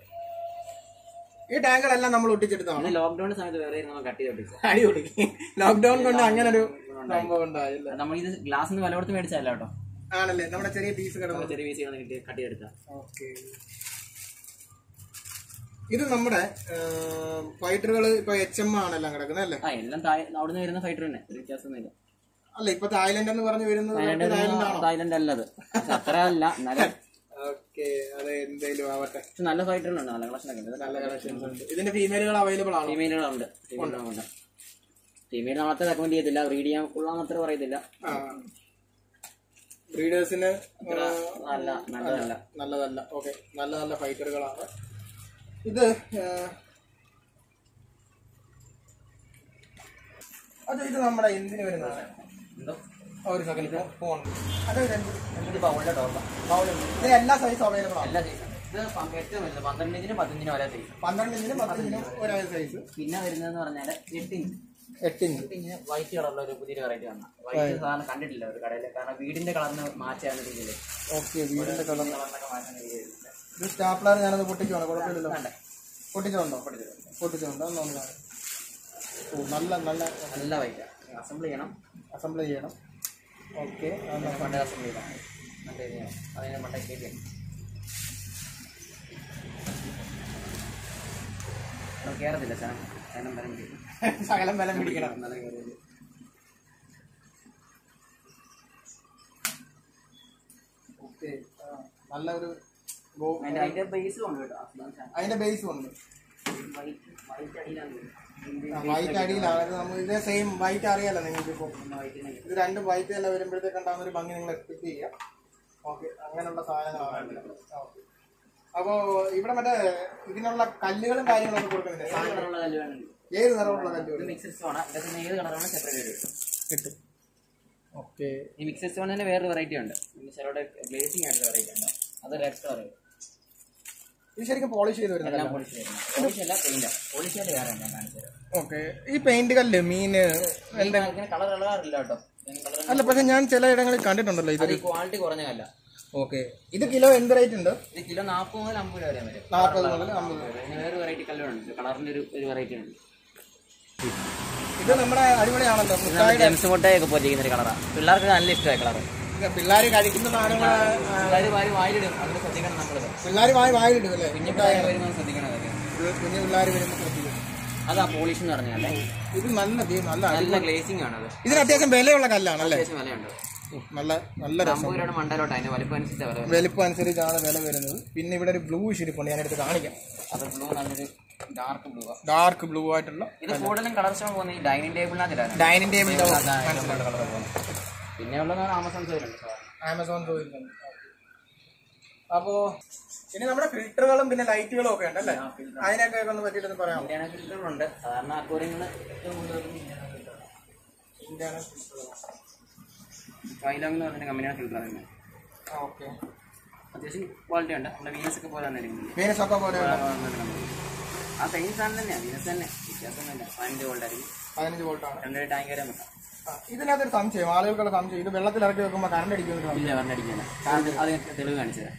ഈ ടാങ്കുകളെല്ലാം നമ്മൾ ഒട്ടിച്ചെടുത്താണ് അന്ന് ലോക്ക്ഡൌൺ സമയത്ത് വേറെ നമ്മൾ കട്ട് ചെയ്ത് ഒട്ടിച്ചത് അടിപൊളി ലോക്ക്ഡൌൺ കൊണ്ട് അങ്ങനെ ഒരു സംഭവം ഉണ്ടായില്ല നമ്മൾ ഇത് ഗ്ലാസ് വില കൊടുത്ത് മേടിച്ചല്ല കേട്ടോ ആണല്ലേ നമ്മുടെ ചെറിയ പീസ് കിടന്നു നമ്മൾ ചെറിയ പീസ് കിട്ടി കട്ട് ചെയ്തെടുത്ത ഓക്കെ ഇത് നമ്മുടെ ഫൈറ്ററുകൾ ഇപ്പൊ എച്ച് എം ആണെല്ലാം കിടക്കുന്നത് അല്ലേ ആ എല്ലാം താഴെ അവിടുന്ന് വരുന്ന ഫൈറ്റർ തന്നെ ഒരു വ്യത്യാസമൊന്നുമില്ല അല്ല ഇപ്പൊ തായ്ലൻഡ് എന്ന് പറഞ്ഞു വരുന്നത് തായ്ലൻഡ് ആണോ തായ്ലൻഡ് അല്ലത് പക്ഷെ അത്ര അല്ല എന്നാലും ഓക്കെ അത് എന്തേലും ആവട്ടെ പക്ഷെ നല്ല ഫൈറ്ററുണ്ട് നല്ല കളക്ഷൻ ഒക്കെ ഉണ്ട് നല്ല കളക്ഷൻസ് ഉണ്ട് ഇതിന്റെ ഫീമെയിലുകൾ അവൈലബിൾ ആണോ ഫീമെയിലുകളുണ്ട് ഫീമെയിലുകളുണ്ട് ഫീമെയിൽ നമ്മളത്ര റെക്കമെൻഡ് ചെയ്യത്തില്ല റീഡ് ചെയ്യാൻ കൊള്ളാന്ന് അത്ര പറയത്തില്ല ബ്രീഡേഴ്സിന് അത്ര നല്ല നല്ലതല്ല നല്ലതല്ല ഓക്കെ നല്ല നല്ല ഫൈറ്ററുകളാണ് ഇത് ആ, അത് ഇത് നമ്മുടെ എന്തിനു വരുന്നതാണ് എന്തോ ആ, ഒരു സെക്കൻഡ് ഫോൺ അത് രണ്ട് ഇത് ബൗളിന്റെ ടോപ്പാ ബൗളുണ്ട് ഇതിന് എല്ലാ സൈസും അവൈലബിൾ ആണ് എല്ലാ സൈസും ഇത് പ- ഏറ്റവും വലുത് പന്ത്രണ്ട് ഇഞ്ചിനും പതിനഞ്ചിനും വരെ സൈസ് പന്ത്രണ്ടിനും പത്തിനും ഒരേ സൈസ് പിന്നെ വരുന്നതെന്ന് പറഞ്ഞാൽ എട്ട് ഇഞ്ച് എട്ട് ഇഞ്ച് എട്ട് ഇഞ്ചിന് വൈറ്റ് കളറുള്ള ഒരു പുതിയൊരു വെറൈറ്റി വന്ന വൈറ്റ് സാധനം കണ്ടിട്ടില്ല ഒരു കടയിൽ കാരണം വീടിന്റെ കളറിന് മാച്ച് ചെയ്യുന്ന രീതിയിൽ ഓക്കെ വീടിന്റെ കളർ കളറിനൊക്കെ മാറ്റുന്ന രീതിയിൽ ഇത് സ്റ്റാപ്ലർ ഞാനത് പൊട്ടിക്കുവാണ് കുഴപ്പമില്ലല്ലോ വേണ്ടേ പൊട്ടിച്ചുണ്ടോ പൊട്ടിച്ചുണ്ടോ എന്നൊന്ന് കാണാം. ഓ നല്ല നല്ല നല്ല വൈറ്റ് അസംബിൾ ചെയ്യണം അസംബിൾ ചെയ്യണം ഓക്കെ മണ്ട അസംബിൾ ചെയ്യണം നല്ല രീതിയാണ് അതിനെ മണ്ട കേട്ടി കയറത്തില്ല ശനം ശനം വരം പിടിക്കും ശകലം വില പിടിക്കണം നല്ല കയറിയത് ഓക്കെ നല്ല ഒരു ഗോ അതിന്റെ അതിന്റെ ബേസ് കൊണ്ട് കേട്ടോ അതിന്റെ ബേസും ഉണ്ട് വൈറ്റ് വൈറ്റ് അടിയിലാണ് വൈറ്റ് അടിയിലാണ് ഇത് നമ്മൾ ഇതേ സെയിം വൈറ്റ് അറിയാലോ നിങ്ങൾക്ക് ഇപ്പോൾ വൈറ്റിനെ ഇത് രണ്ട് വൈറ്റ് എല്ലാം വരുമ്പോഴത്തേക്ക് ഉണ്ടാകുന്ന ഒരു ഭംഗി നിങ്ങൾ എക്സ്പെക്ട് ചെയ്യാം ഓക്കെ അങ്ങനെയുള്ള സാധനങ്ങളാണ് ഓക്കെ അപ്പോൾ ഇവിടെ മറ്റേ ഇതിനുള്ള കല്ലുകളും കാര്യങ്ങളൊക്കെ കൊടുക്കുന്നില്ലേ കളറുള്ള കല്ല് വേണമെങ്കിൽ ഏത് നിറമുള്ള ഇത് കല്ലുകൾ മിക്സഡ് സ്റ്റോണാ ഇതൊക്കെ ഏത് കളറാണ് സെപ്പറേറ്റ് കിട്ടും കിട്ടും ഓക്കെ ഈ മിക്സഡ് സ്റ്റോണിന് വേറൊരു വെറൈറ്റി ഉണ്ട് ചിലരുടെ ഗ്ലേസിംഗ് ആയിട്ടുള്ള വെറൈറ്റി ഉണ്ട് അത് റെഡ് കളർ ഇത് ശരിക്കും പോളിഷ് ചെയ്ത് വരുന്നില്ല എല്ലാം പോളിഷ് ചെയ്യുന്നത് പോളിഷ് അല്ല പെയിന്റ് പോളിഷ് ചെയ്ത് വേറെ ഞാൻ കാണിച്ചത് ഓക്കെ ഈ പെയിന്റ് കല്ല് മീന് ഇങ്ങനെ കളർ കളറില്ല കേട്ടോ കളർ അല്ല പക്ഷെ ഞാൻ ചില ഇടങ്ങളിൽ കണ്ടിട്ടുണ്ടല്ലോ ഇത് അത് ക്വാളിറ്റി കുറഞ്ഞ കല്ല ഓക്കെ ഇത് കിലോ എന്ത് റേറ്റ് ഉണ്ട് ഇത് കിലോ നാൽപ്പത് മുതൽ അമ്പത് രൂപ വരെ വരും നാൽപ്പത് മുതൽ അമ്പത് ഇതിന് വേറെ വെറൈറ്റി കല്ലുണ്ട് കളറിന്റെ ഒരു ഒരു വെറൈറ്റി ഉണ്ട് ഇത് നമ്മുടെ അടിപൊളിയാണല്ലോ മുട്ടായി ജെംസ് മുട്ടയൊക്കെ പോറ്റിരിക്കുന്ന ഒരു കളറാണ് പിള്ളേർക്ക് നല്ല ഇഷ്ടമായ കളർ പിള്ളേർ കഴിക്കുന്ന സാധനങ്ങൾ പിള്ളേർ വാരി വായിലിടും അതിന് ശ്രദ്ധിക്കണം നമ്മൾ പിള്ളേർ വായി വായിലിടും അല്ലേ കുഞ്ഞു പിള്ളേർ വരുമ്പോൾ ശ്രദ്ധിക്കണം അതൊക്കെ കുഞ്ഞു പിള്ളേർ വരുമ്പോൾ ശ്രദ്ധിക്കും അതാ പോളിഷ് എന്ന് പറഞ്ഞാലേ ഇത് നല്ല തീ നല്ല അടി- നല്ല ഗ്ലേസിംഗ് ആണ് അത് ഇതിന് അത്യാവശ്യം വിലയുള്ള കല്ലാണല്ലേ അത്യാവശ്യം വിലയുണ്ട് ഉം, നല്ല നല്ല രസം അമ്പത് രൂപയുടെ മണ്ടലോട്ട് അതിന്റെ വലിപ്പം അനുസരിച്ച് വില വരും വലിപ്പം അനുസരിച്ചാണ് വില വരുന്നത് പിന്നെ ഇവിടെ ഒരു ബ്ലൂ ഇരിപ്പുണ്ട് ഞാനെടുത്ത് കാണിക്കാം അത് ബ്ലൂ നല്ലൊരു ഡാർക്ക് ബ്ലൂ ഡാർക്ക് ബ്ലൂ ആയിട്ടുള്ള ഇത് കൂടുതലും കളർ സ്റ്റോൺ പോകുന്ന ഈ ഡൈനിങ് ടേബിളിനകത്തിലാണ് ഡൈനിങ് ടേബിളിന്റെ കളർ പോകുന്നത് പിന്നെ ഉള്ളത് ആമസോൺ സൈലുണ്ട് ആമസോൺ ചോദിക്കുന്നു അപ്പോ ഇനി നമ്മുടെ ഫിൽറ്ററുകളും പിന്നെ ലൈറ്റുകളും ഒക്കെ ഉണ്ട് അല്ലേ അതിനൊക്കെ ഒന്ന് പറ്റിയിട്ടൊന്ന് പറയാമോ ഇന്ത്യൻ ഫിൽറ്ററുണ്ട് സാധാരണ അക്വറിയങ്ങൾ ഏറ്റവും കൂടുതൽ ഇന്ത്യയാണ് ഫൈലോങ് എന്ന് പറഞ്ഞ കമ്പനിയാണ് ഫിൽറ്റർ തന്നെ ഓക്കെ അത്യാവശ്യം ക്വാളിറ്റി ഉണ്ട് നമ്മുടെ വീനസ് ഒക്കെ പോലെ തന്നെ ഇരിക്കുന്നത് മീനസ് ഒക്കെ പോലെ ആ സെയിം സാധനം തന്നെയാണ് വീനസ് തന്നെ വ്യത്യാസമൊന്നുമില്ല പതിനഞ്ച് വോൾട്ട് ആയിരിക്കും പതിനഞ്ച് വോൾട്ടാണ് രണ്ടര ടാങ്ക് വരെ വെക്കാം ഇതിനകത്തൊരു സംശയം ആളുകൾക്കുള്ള സംശയം ഇത് വെള്ളത്തിൽ ഇറക്കി വെക്കുമ്പോൾ കറണ്ട് അടിക്കുന്നു ഇല്ല പറഞ്ഞടിക്കില്ല കാരണം അത് തെളിവ് കാണിച്ചു തരാം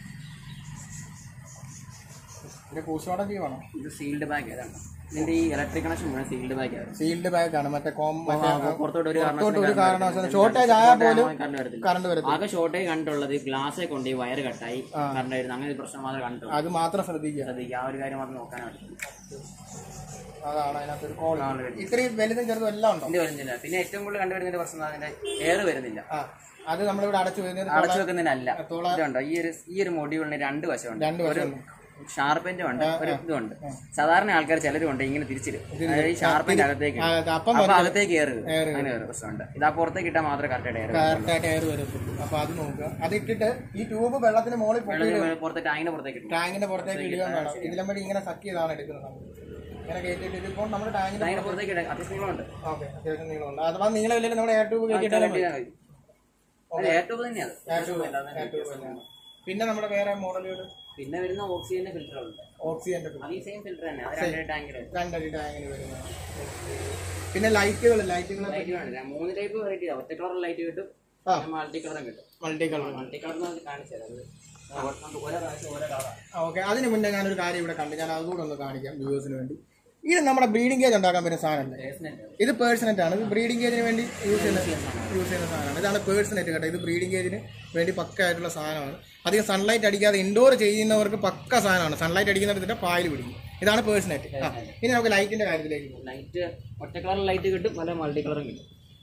ഇത് പോസ്റ്റ്മോർട്ടം ചെയ്യുവാണോ ഇത് സീൽഡ് ബാഗ് ഏതാണ് ഇതിന്റെ ഈ ഇലക്ട്രിക് കണക്ഷൻ മുഴുവൻ സീൽഡ് ബാഗ് ആണ് സീൽഡ് ബാഗ് ആണ് മറ്റേ കോം മറ്റേ പുറത്തോട്ട് ഒരു പുറത്തോട്ട് ഒരു കാരണവശാലും ഷോർട്ടേജ് ആയാൽ പോലും കറണ്ട് വരത്തില്ല കറണ്ട് വരത്തില്ല ആകെ ഷോർട്ടേജ് കണ്ടുള്ളത് ഗ്ലാസ്സെ കൊണ്ട് ഈ വയർ കട്ടായി കറണ്ട് വരുന്നത് അങ്ങനെ ഒരു പ്രശ്നം മാത്രമേ കണ്ടുള്ളൂ അത് മാത്രം ശ്രദ്ധിക്കുക ശ്രദ്ധിക്കുക ആ ഒരു കാര്യം മാത്രം നോക്കാനാണ് അതാണ് അതിനകത്തൊരു കോൾ ഇത്രയും വലുതും ചെറുതും എല്ലാം ഉണ്ടോ ഇത് വരുന്നില്ല പിന്നെ ഏറ്റവും കൂടുതൽ കണ്ടുവരുന്നതിന്റെ പ്രശ്നം അതിന്റെ എയർ വരുന്നില്ല ആ അത് നമ്മളിവിടെ അടച്ചു വരുന്നത് അടച്ചു വെക്കുന്നതിനല്ല ഇതുണ്ടോ ഈ ഒരു ഈ ഒരു മൊഡ്യൂളിന് രണ്ട് വശമുണ്ട് രണ്ട് ഒരു വശം ഷാർപ്പിന്റെ ഉണ്ട് ഒരു ഇതുണ്ട് സാധാരണ ആൾക്കാർ ചിലരുണ്ട് ഇങ്ങനെ തിരിച്ചിടും അതായത് ഈ ഷാർപ്പിന്റെ അകത്തേക്ക് ആ, അത് അപ്പം അപ്പൊ അകത്തേക്ക് കയറുക അങ്ങനെ ഒരു പ്രശ്നമുണ്ട് ഇതാ പുറത്തേക്ക് ഇട്ടാൽ മാത്രമേ കറക്റ്റ് എയർ കറക്റ്റായിട്ട് എയർ വരത്തുള്ളൂ അപ്പൊ അത് നോക്കുക അത് ഇട്ടിട്ട് ഈ ട്യൂബ് വെള്ളത്തിന് മുകളിൽ പൊക്കി പുറത്തേക്ക് ടാങ്കിന്റെ പുറത്തേക്ക് ഇട്ടു ടാങ്കിന്റെ പുറത്തേക്ക് ഇടുക വേണം ഇതിലും വഴി ഇങ്ങനെ സക്ക് ചെയ്താണ് എടുക്കുന്നത് നമ്മൾ ഇങ്ങനെ കയറ്റിട്ട് ഇതിപ്പോൾ നമ്മുടെ ടാങ്കിന്റെ ടാങ്കിന്റെ പുറത്തേക്ക് ഇടാൻ അത്യാവശ്യം നീളമുണ്ട് ഓക്കെ അത്യാവശ്യം നീളമുണ്ട് അഥവാ നീളമില്ലെങ്കിൽ നമ്മുടെ എയർ ട്യൂബ് കയറ്റിയിട്ടാലും മതി എയർ ട്യൂബ് തന്നെയാണ് എയർ ട്യൂബ് എയർ ട്യൂബ് തന്നെയാണ് പിന്നെ നമ്മുടെ വേറെ മോഡലുകൾ പിന്നെ വരുന്ന ഓക്സിജന്റെ ഫിൽറ്ററുണ്ട് ഓക്സിജന്റെ അത് ഈ സെയിം ഫിൽറ്റർ തന്നെ അത് രണ്ട് ടാങ്കിൽ രണ്ടടി ടാങ്കിന് വരുന്നതാണ് പിന്നെ ലൈറ്റുകൾ ലൈറ്റുകൾ ലൈറ്റ് വേണ്ട മൂന്ന് ടൈപ്പ് വെറൈറ്റി ഒറ്റ കളർ ലൈറ്റ് കിട്ടും ആ. മൾട്ടി കളറും കിട്ടും മൾട്ടി കളർ മൾട്ടി കളർ കാണിച്ചു തരാം അത് നമുക്ക് ഓരോ പ്രാവശ്യം ഓരോ കളറാണ് ഓക്കെ അതിന് മുന്നേ ഞാനൊരു കാര്യം ഇവിടെ കണ്ടു ഞാൻ അതുകൂടെ ഒന്ന് കാണിക്കാം വ്യൂവേഴ്സിന് വേണ്ടി ഇത് നമ്മുടെ ബ്രീഡിംഗ് കേജ് ഉണ്ടാക്കാൻ പറ്റുന്ന സാധനമല്ലേ ഇത് പേഴ്സണറ്റ് ആണ് ഇത് ബ്രീഡിംഗ് കേജിന് വേണ്ടി യൂസ് ചെയ്യുന്ന യൂസ് ചെയ്യുന്ന സാധനമാണ് ഇതാണ് പേഴ്സണറ്റ് കേട്ടോ ഇത് ബ്രീഡിംഗ് കേജിന് വേണ്ടി പക്ക ആയിട്ടുള്ള സാധനമാണ് അധികം സൺലൈറ്റ് അടിക്കാതെ ഇൻഡോർ ചെയ്യുന്നവർക്ക് പക്ക സാധനമാണ് സൺലൈറ്റ് അടിക്കുന്നിടത്തിന്റെ പായൽ പിടിക്കും ഇതാണ് പേഴ്സണറ്റ് ആ ഇനി നമുക്ക് ലൈറ്റിന്റെ കാര്യത്തിലേക്ക് പോകും ലൈറ്റ് ഒറ്റ കളർ ലൈറ്റ് കിട്ടും പല മൾട്ടി കളറും കിട്ടും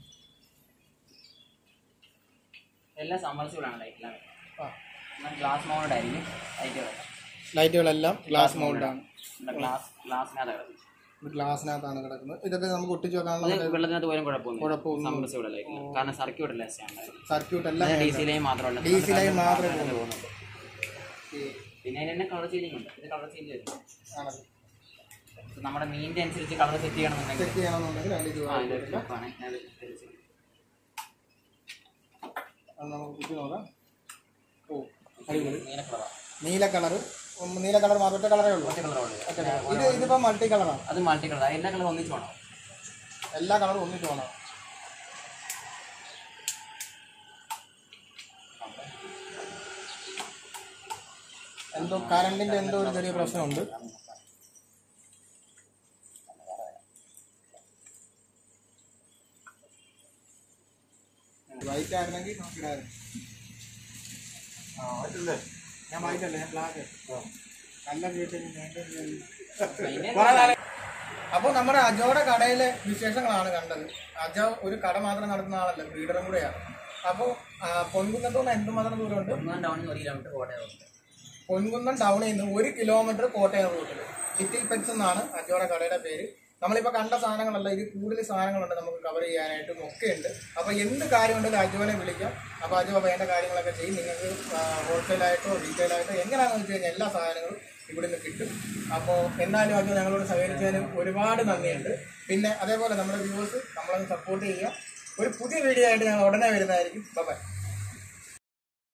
എല്ലാം സമ്മർസിബിൾ ആണ് ലൈറ്റിലാണ് ആ ഗ്ലാസ് മൗണ്ട് ആയിരിക്കും ലൈറ്റ് വരാം ലൈറ്റുകളെല്ലാം ഗ്ലാസ് മൗൾഡാണ് ഗ്ലാസ് ഗ്ലാസിനകത്ത് കിടക്കും ഒരു ഗ്ലാസ്സിനകത്താണ് കിടക്കുന്നത് ഇതൊക്കെ നമുക്ക് ഒട്ടിച്ച് വെക്കാനുള്ള അത് വെള്ളത്തിനകത്ത് പോലും കുഴപ്പമൊന്നും കുഴപ്പമൊന്നും സംബന്ധിച്ച് ഇവിടെ കാരണം സർക്യൂട്ട് അല്ല സ്റ്റാൻഡ് സർക്യൂട്ട് എല്ലാം ഡി സി ലൈൻ മാത്രമല്ല ഡി സി ലൈൻ മാത്രമേ അതിനകത്ത് പോകുന്നുള്ളൂ പിന്നെ അതിന് തന്നെ കളർ സീലിംഗ് ഉണ്ട് ഇത് കളർ സീലിംഗ് വരും ആണല്ലോ ഇപ്പൊ നമ്മുടെ മീനിന്റെ അനുസരിച്ച് കളർ സെറ്റ് ചെയ്യണമെന്നുണ്ടെങ്കിൽ സെറ്റ് ചെയ്യണമെന്നുണ്ടെങ്കിൽ അതിൽ രൂപ ആ, ഇതിന്റെ ഒരു ക്ലിപ്പാണ്. ഞാൻ ഇത് ഇത് ചെയ്യും. അത് നമുക്ക് കുത്തി നോക്കാം ഓ അടിപൊളി നീല കളറാണ് നീല കളർ നീല കളർ മാത്രം ഒറ്റ കളറേ ഉള്ളൂ ഒറ്റ കളറുണ്ട് ഇത് ഇതിപ്പോൾ മൾട്ടി കളറാണ് അത് മൾട്ടി കളർ എല്ലാ കളറും ഒന്നിച്ച് വേണം എല്ലാ കളറും ഒന്നിച്ച് വേണം എന്തോ കറണ്ടിന്റെ എന്തോ ഒരു ചെറിയ പ്രശ്നമുണ്ട് വൈറ്റ് ആയിരുന്നെങ്കിൽ നോക്കിയിടായിരുന്നു ഞാൻ വൈറ്റ് അല്ല ഞാൻ ബ്ലാക്ക് നല്ല വീട്ടിൽ മെയിൻറ്റെയിൻ ചെയ്യുന്നു അപ്പോൾ നമ്മുടെ അജോയുടെ കടയിലെ വിശേഷങ്ങളാണ് കണ്ടത് അജോ ഒരു കട മാത്രം നടത്തുന്ന ആളല്ല ബ്രീഡറും കൂടെയാണ് അപ്പോൾ പൊൻകുന്നത്തുനിന്ന് എന്തുമാത്രം ദൂരമുണ്ട് ഒന്നാം ടൗണിൽ ഒരു കിലോമീറ്റർ കോട്ടയമുണ്ട് പൊൻകുന്നം ടൗണിൽ നിന്ന് ഒരു കിലോമീറ്റർ കോട്ടയം റൂട്ടിൽ ലിറ്റിൽ പെറ്റ്സ് എന്നാണ് അജോയുടെ കടയുടെ പേര് നമ്മളിപ്പോൾ കണ്ട സാധനങ്ങളല്ല ഇത് കൂടുതൽ സാധനങ്ങളുണ്ട് നമുക്ക് കവർ ചെയ്യാനായിട്ടും ഒക്കെ ഉണ്ട് അപ്പോൾ എന്ത് കാര്യമുണ്ടെങ്കിലും അജോനെ വിളിക്കാം അപ്പോൾ അജോ വേണ്ട കാര്യങ്ങളൊക്കെ ചെയ്യും നിങ്ങൾക്ക് ഹോൾസെയിലായിട്ടോ റീറ്റെയിലായിട്ടോ എങ്ങനെയാണെന്ന് വെച്ച് കഴിഞ്ഞാൽ എല്ലാ സാധനങ്ങളും ഇവിടെ നിന്ന് കിട്ടും അപ്പോൾ എന്നാലും അജോ ഞങ്ങളോട് സഹകരിച്ചതിന് ഒരുപാട് നന്ദിയുണ്ട് പിന്നെ അതേപോലെ നമ്മുടെ വ്യൂവേഴ്സ് നമ്മളൊന്ന് സപ്പോർട്ട് ചെയ്യുക ഒരു പുതിയ വീഡിയോ ആയിട്ട് ഞങ്ങൾ ഉടനെ വരുന്നതായിരിക്കും ബൈ